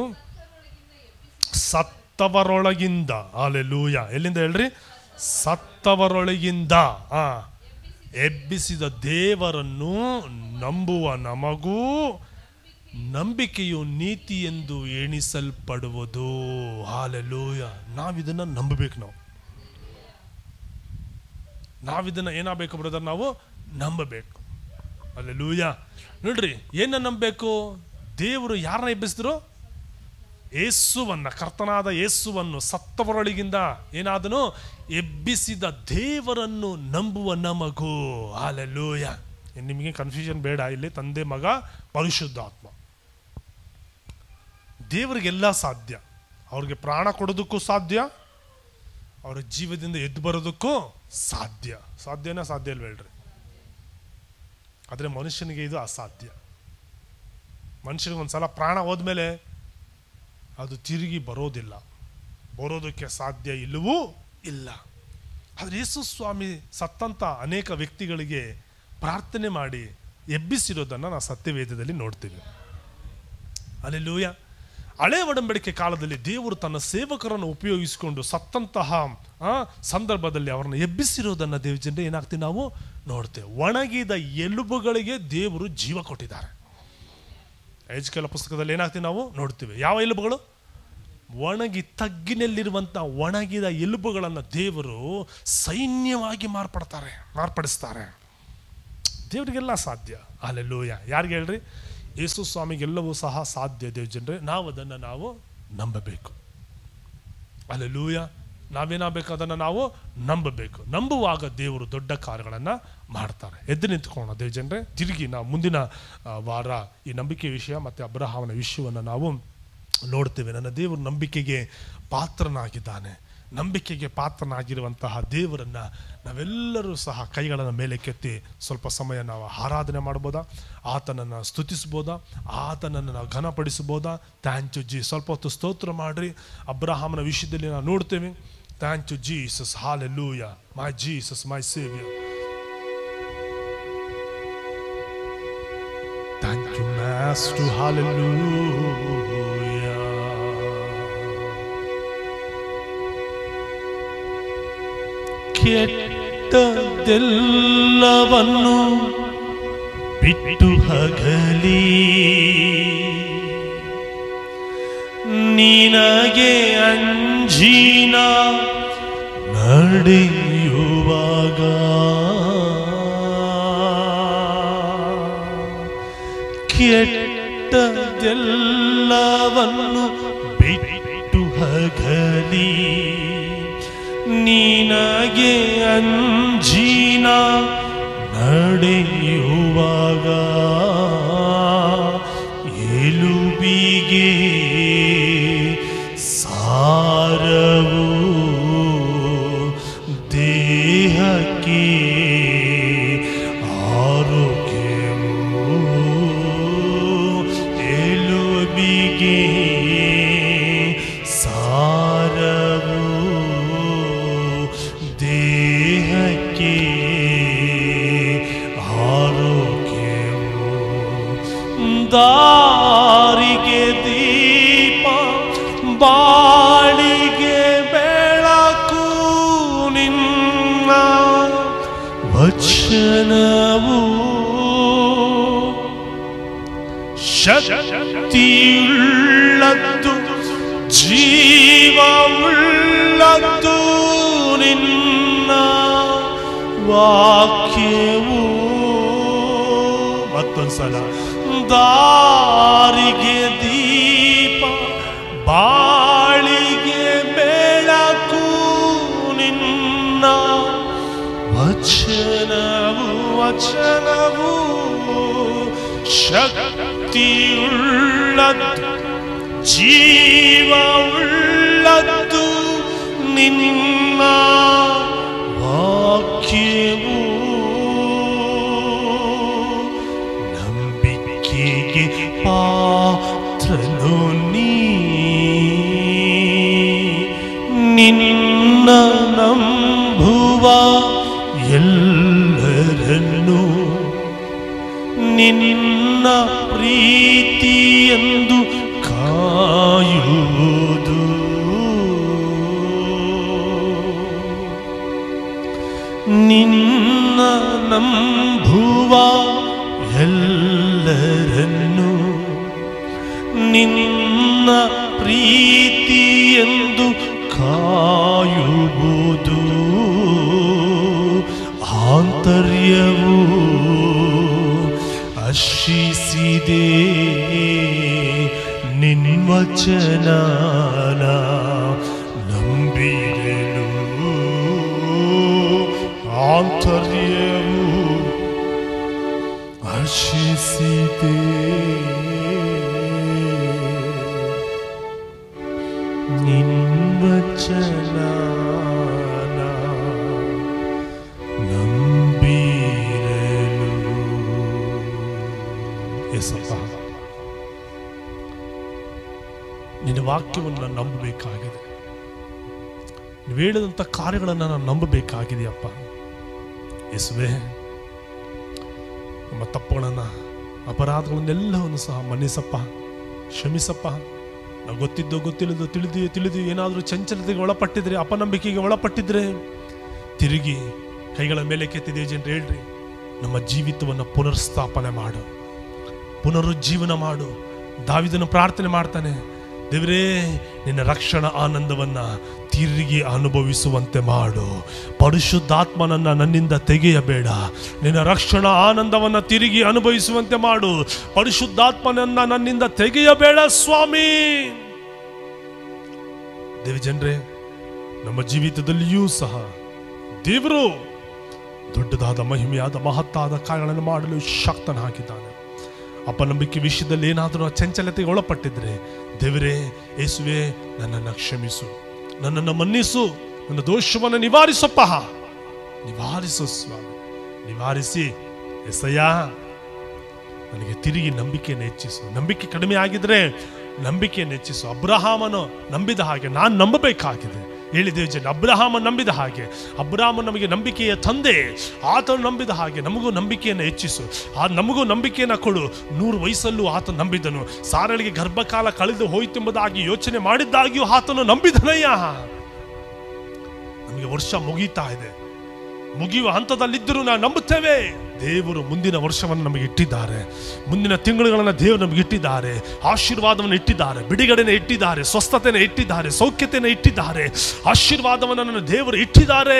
ಸತ್ತವರೊಳಗಿಂದ ಅಲ್ಲೆಲ್ಲೂಯ ಎಲ್ಲಿಂದ ಹೇಳ್ರಿ ಸತ್ತವರೊಳಗಿಂದ ಆ ಎಬ್ಬಿಸಿದ ದೇವರನ್ನು ನಂಬುವ ನಮಗೂ ನಂಬಿಕೆಯು ನೀತಿ ಎಂದು ಎಣಿಸಲ್ಪಡುವುದು ಹಾಲೆಲೂಯ ನಾವಿದನ್ನ ನಂಬಬೇಕು ನಾವು ನಾವಿದನ್ನ ಏನಾಗಬೇಕು ಬ್ರದರ್ ನಾವು ನಂಬಬೇಕು ಅಲ್ಲೆಲೂಯ ನೋಡ್ರಿ ಏನ ನಂಬಬೇಕು ದೇವರು ಯಾರನ್ನ ಎಬ್ಬಿಸಿದ್ರು ಯೇಸುವನ್ನ ಕರ್ತನಾದ ಯೇಸುವನ್ನು ಸತ್ತವರೊಳಗಿಂದ ಏನಾದನು ಎಬ್ಬಿಸಿದ ದೇವರನ್ನು ನಂಬುವ ನಮಗೂ ಹಾಲೆಲೂಯ ನಿಮಗೆ ಕನ್ಫ್ಯೂಷನ್ ಬೇಡ ಇಲ್ಲಿ ತಂದೆ ಮಗ ಪರಿಶುದ್ಧಾತ್ಮ ದೇವರಿಗೆಲ್ಲ ಸಾಧ್ಯ ಅವ್ರಿಗೆ ಪ್ರಾಣ ಕೊಡೋದಕ್ಕೂ ಸಾಧ್ಯ ಅವರ ಜೀವದಿಂದ ಎದ್ದು ಬರೋದಕ್ಕೂ ಸಾಧ್ಯ ಸಾಧ್ಯನಾ ಸಾಧ್ಯ ಇಲ್ವ ಹೇಳ್ರಿ ಆದರೆ ಮನುಷ್ಯನಿಗೆ ಇದು ಅಸಾಧ್ಯ ಮನುಷ್ಯನಿಗೆ ಒಂದ್ಸಲ ಪ್ರಾಣ ಹೋದ್ಮೇಲೆ ಅದು ತಿರುಗಿ ಬರೋದಿಲ್ಲ ಬರೋದಕ್ಕೆ ಸಾಧ್ಯ ಇಲ್ಲವೂ ಇಲ್ಲ ಆದರೆ ಯೇಸು ಸ್ವಾಮಿ ಸತ್ತಂತ ಅನೇಕ ವ್ಯಕ್ತಿಗಳಿಗೆ ಪ್ರಾರ್ಥನೆ ಮಾಡಿ ಎಬ್ಬಿಸಿರೋದನ್ನು ನಾವು ಸತ್ಯವೇದದಲ್ಲಿ ನೋಡ್ತೀವಿ ಅಲ್ಲೆಲ್ಲೂಯ ಹಳೆ ಒಡಂಬಡಿಕೆ ಕಾಲದಲ್ಲಿ ದೇವರು ತನ್ನ ಸೇವಕರನ್ನು ಉಪಯೋಗಿಸಿಕೊಂಡು ಸತ್ತಂತಹ ಆ, ಸಂದರ್ಭದಲ್ಲಿ ಅವರನ್ನು ಎಬ್ಬಿಸಿರೋದನ್ನು ದೇವ ಜನರೇ ಏನಾಗ್ತೀವಿ ನಾವು ನೋಡ್ತೇವೆ ಒಣಗಿದ ಎಲುಬುಗಳಿಗೆ ದೇವರು ಜೀವ ಕೊಟ್ಟಿದ್ದಾರೆ ಐಜ್ಕೆಲ ಪುಸ್ತಕದಲ್ಲಿ ಏನಾಗ್ತೀವಿ ನಾವು ನೋಡ್ತೀವಿ ಯಾವ ಎಲುಬುಗಳು ಒಣಗಿ ತಗ್ಗಿನಲ್ಲಿರುವಂಥ ಒಣಗಿದ ಎಲುಬುಗಳನ್ನು ದೇವರು ಸೈನ್ಯವಾಗಿ ಮಾರ್ಪಡ್ತಾರೆ ಮಾರ್ಪಡಿಸ್ತಾರೆ ದೇವರಿಗೆಲ್ಲ ಸಾಧ್ಯ ಅಲ್ಲೆಲ್ಲೂಯ ಯಾರಿಗೆ ಹೇಳ್ರಿ ಯೇಸು ಸ್ವಾಮಿಗೆಲ್ಲವೂ ಸಹ ಸಾಧ್ಯ ದೇವ್ ಜನರೇ ನಾವು ಅದನ್ನು ನಾವು ನಂಬಬೇಕು ಅಲ್ಲೆಲ್ಲೂಯ ನಾವೇನಾಗಬೇಕು ಅದನ್ನು ನಾವು ನಂಬಬೇಕು ನಂಬುವಾಗ ದೇವರು ದೊಡ್ಡ ಕಾರ್ಯಗಳನ್ನು ಮಾಡ್ತಾರೆ ಎದ್ದು ನಿಂತ್ಕೊಳ್ಳೋಣ ದೇವ್ ಜನರೇ ತಿರುಗಿ ನಾವು ಮುಂದಿನ ಆ, ವಾರ ಈ ನಂಬಿಕೆ ವಿಷಯ ಮತ್ತು ಅಬ್ರಹಾಮನ ವಿಷಯವನ್ನು ನಾವು ನೋಡ್ತೇವೆ ನನ್ನ ದೇವರು ನಂಬಿಕೆಗೆ ಪಾತ್ರನಾಗಿದ್ದಾನೆ ನಂಬಿಕೆಗೆ ಪಾತ್ರನಾಗಿರುವಂತಹ ದೇವರನ್ನು ನಾವೆಲ್ಲರೂ ಸಹ ಕೈಗಳನ್ನು ಮೇಲೆ ಕೆತ್ತಿ ಸ್ವಲ್ಪ ಸಮಯ ನಾವು ಆರಾಧನೆ ಮಾಡ್ಬೋದಾ ಆತನನ್ನು ಸ್ತುತಿಸ್ಬೋದಾ ಆತನನ್ನು ನಾವು ಘನಪಡಿಸ್ಬೋದಾ ಥ್ಯಾಂಕ್ ಯು ಜಿ ಸ್ವಲ್ಪ ಹೊತ್ತು ಸ್ತೋತ್ರ ಮಾಡ್ರಿ ಅಬ್ರಹಾಮನ ವಿಷಯದಲ್ಲಿ ನಾವು ನೋಡ್ತೇವೆ thank you Jesus hallelujah my Jesus my saviour thank you master hallelujah ಕೆಟ್ಟದೆಲ್ಲವನ್ನು ಬಿಟ್ಟು ಹಗಲಿ ನಿನಗೆ ಅಂಜಿನ ನಡೆಯುವ ನಿನಗೆ ಅಂಜಿನ ನಡೆಯುವಾಗ ಎಲುಬಿಗೆ ಸಾರವು ದೇಹಕ್ಕೆ ಆರೋಗ್ಯವು ಎಲುಬಿಗೆ ಸಾರವು ದೇಹಕ್ಕೆ ಆರೋಗ್ಯವು ದಾರಿಗೆ ದೀಪ ಬಾಳಿಗೆ ಬೆಳಕು ನಿನ್ನ ವಚನವು ಶಕ್ತಿಯುಳ್ಳದ್ದು ಜೀವವುಳ್ಳದ್ದು ನಿನ್ನ ವಾಕ್ಯವು ಮತ್ತೊಂದ್ಸಲ ದಾರಿಗೆ ದೀಪ ಬಾಳಿಗೆ ಬೆಳಕು ನಿನ್ನ ವಚನವು ವಚನವು ಶಕ್ತಿಯುಳ್ಳದ್ದು ಜೀವವುಳ್ಳದ್ದು ನಿನ್ನ ವಾಕ್ಯವು ನಂಬಿಕೆಗೆ ಪಾತ್ರನು ನೀ ನಿನ್ನ ನಂಬುವ ಎಲ್ಲರನ್ನು ನಿನ್ನ ಪ್ರೀತಿಯೆಂದು ಕಾಯುವುದು ನಿನ್ನ ನಂಬುವ ಎಲ್ಲರನ್ನು ನಿನ್ನ ಪ್ರೀತಿಯೆಂದು ಕಾಯುವುದು ಆಂತರ್ಯವು ಹರ್ಷಿಸಿದೆ ನಿನ್ವಚನ ನಂಬಿರಲು ಆಂತರ್ಯವು ಹರ್ಷಿಸಿದೆ ನಿನ್ವಚನ ನಂಬಿರಲು ಎಸಪ್ಪ ನಿನ್ನ ವಾಕ್ಯವನ್ನು ನಾನು ನಂಬಬೇಕಾಗಿದೆ ನೀವು ಹೇಳಿದಂಥ ಕಾರ್ಯಗಳನ್ನು ನಾನು ನಂಬಬೇಕಾಗಿದೆಯಪ್ಪ ಯೇಸುವೆ ನಮ್ಮ ತಪ್ಪುಗಳನ್ನು ಅಪರಾಧಗಳನ್ನೆಲ್ಲವನ್ನು ಸಹ ಮನ್ನಿಸಪ್ಪ ಕ್ಷಮಿಸಪ್ಪ ನಾವು ಗೊತ್ತಿದ್ದೋ ಗೊತ್ತಿಲ್ಲದೋ ತಿಳಿದು ತಿಳಿದು ಏನಾದರೂ ಚಂಚಲತೆಗೆ ಒಳಪಟ್ಟಿದ್ರೆ ಅಪನಂಬಿಕೆಗೆ ಒಳಪಟ್ಟಿದ್ರೆ ತಿರುಗಿ ಕೈಗಳ ಮೇಲೆ ಕೆತ್ತಿದೆ ಜನರು ಹೇಳ್ರಿ ನಮ್ಮ ಜೀವಿತವನ್ನು ಪುನರ್ಸ್ಥಾಪನೆ ಮಾಡು ಪುನರುಜ್ಜೀವನ ಮಾಡು ದಾವಿದನು ಪ್ರಾರ್ಥನೆ ಮಾಡ್ತಾನೆ ದೇವರೇ ನಿನ್ನ ರಕ್ಷಣಾ ಆನಂದವನ್ನ ತಿರುಗಿ ಅನುಭವಿಸುವಂತೆ ಮಾಡು ಪರಿಶುದ್ಧಾತ್ಮನನ್ನ ನನ್ನಿಂದ ತೆಗೆಯಬೇಡ ನಿನ್ನ ರಕ್ಷಣಾ ಆನಂದವನ್ನ ತಿರುಗಿ ಅನುಭವಿಸುವಂತೆ ಮಾಡು ಪರಿಶುದ್ಧಾತ್ಮನನ್ನ ನನ್ನಿಂದ ತೆಗೆಯಬೇಡ ಸ್ವಾಮಿ ದೇವಜನರೇ ನಮ್ಮ ಜೀವಿತದಲ್ಲಿಯೂ ಸಹ ದೇವರು ದೊಡ್ಡದಾದ ಮಹಿಮೆಯಾದ ಮಹತ್ತಾದ ಕಾರ್ಯಗಳನ್ನು ಮಾಡಲು ಶಕ್ತನಾಗಿದ್ದಾನೆ ಅಪನಂಬಿಕೆ ವಿಷಯದಲ್ಲಿ ಏನಾದರೂ ಚಂಚಲತೆಗೆ ಒಳಪಟ್ಟಿದ್ರೆ ದೇವರೇ ಯೇಸುವೆ ನನ್ನನ್ನು ಕ್ಷಮಿಸು ನನ್ನನ್ನು ಮನ್ನಿಸು ನನ್ನ ದೋಷವನ್ನು ನಿವಾರಿಸಪ್ಪ ನಿವಾರಿಸು ಸ್ವಾಮಿ ನಿವಾರಿಸಿ ಎಸಯ್ಯ ನನಗೆ ತಿರುಗಿ ನಂಬಿಕೆಯನ್ನು ಹೆಚ್ಚಿಸು ನಂಬಿಕೆ ಕಡಿಮೆ ಆಗಿದ್ರೆ ನಂಬಿಕೆಯನ್ನು ಹೆಚ್ಚಿಸು ಅಬ್ರಹಾಮನು ನಂಬಿದ ಹಾಗೆ ನಾನು ನಂಬಬೇಕಾಗಿದೆ ಹೇಳಿದ್ದೇವೆ ಜನ ಅಬ್ರಹಾಮ ನಂಬಿದ ಹಾಗೆ ಅಬ್ರಹಾಮ ನಮಗೆ ನಂಬಿಕೆಯ ತಂದೆ ಆತನು ನಂಬಿದ ಹಾಗೆ ನಮಗೂ ನಂಬಿಕೆಯನ್ನು ಹೆಚ್ಚಿಸು ಆ ನಮಗೂ ನಂಬಿಕೆಯನ್ನು ಕೊಡು ನೂರು ವಯಸ್ಸಲ್ಲೂ ಆತ ನಂಬಿದನು ಸಾರಳಿಗೆ ಗರ್ಭಕಾಲ ಕಳೆದು ಹೋಯ್ತೆಂಬುದಾಗಿ ಯೋಚನೆ ಮಾಡಿದ್ದಾಗಿಯೂ ಆತನು ನಂಬಿದನಯ್ಯ ನಮಗೆ ವರ್ಷ ಮುಗೀತಾ ಇದೆ ಮುಗಿಯುವ ಹಂತದಲ್ಲಿದ್ದರೂ ನಾವು ನಂಬುತ್ತೇವೆ ದೇವರು ಮುಂದಿನ ವರ್ಷವನ್ನು ನಮಗೆ ಇಟ್ಟಿದ್ದಾರೆ ಮುಂದಿನ ತಿಂಗಳುಗಳನ್ನು ದೇವರು ನಮಗೆ ಇಟ್ಟಿದ್ದಾರೆ ಆಶೀರ್ವಾದವನ್ನು ಇಟ್ಟಿದ್ದಾರೆ ಬಿಡುಗಡೆನ ಇಟ್ಟಿದ್ದಾರೆ ಸ್ವಸ್ಥತೆನ ಇಟ್ಟಿದ್ದಾರೆ ಸೌಖ್ಯತೆನ ಇಟ್ಟಿದ್ದಾರೆ ಆಶೀರ್ವಾದವನ್ನು ನನ್ನ ದೇವರು ಇಟ್ಟಿದ್ದಾರೆ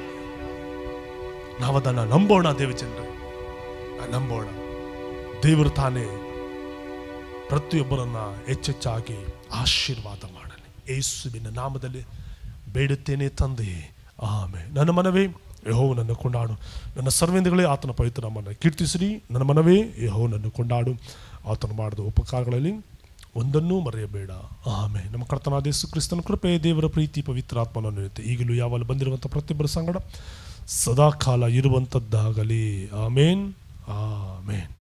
ನಾವು ಅದನ್ನು ನಂಬೋಣ ದೇವಚಂದ್ರ ನಂಬೋಣ ದೇವರು ತಾನೇ ಪ್ರತಿಯೊಬ್ಬರನ್ನ ಹೆಚ್ಚೆಚ್ಚಾಗಿ ಆಶೀರ್ವಾದ ಮಾಡಲಿ ಯೇಸುವಿನ ನಾಮದಲ್ಲಿ ಬೇಡುತ್ತೇನೆ ತಂದೆ ಆಮೆ ನನ್ನ ಮನವೇ ಯಹೋ ನನ್ನ ಕೊಂಡಾಡು ನನ್ನ ಸರ್ವೇಂದ್ರಗಳೇ ಆತನ ಪವಿತ್ರ ನಮ್ಮನ್ನು ಕೀರ್ತಿಸಿರಿ ನನ್ನ ಮನವೇ ಯಹೋ ನನ್ನ ಕೊಂಡಾಡು ಆತನು ಮಾಡಿದ ಉಪಕಾರಗಳಲ್ಲಿ ಒಂದನ್ನೂ ಮರೆಯಬೇಡ ಆಮೆ ನಮ್ಮ ಕರ್ತನಾದ ಯೇಸು ಕ್ರಿಸ್ತನ ಕೃಪೆ ದೇವರ ಪ್ರೀತಿ ಪವಿತ್ರಾತ್ಮನನ್ನು ಇರುತ್ತೆ ಈಗಲೂ ಯಾವಲ್ಲಿ ಬಂದಿರುವಂಥ ಪ್ರತಿಯೊಬ್ಬರ ಸಂಗಡ ಸದಾಕಾಲ ಇರುವಂಥದ್ದಾಗಲಿ ಆಮೇನ್ ಆಮೇನ್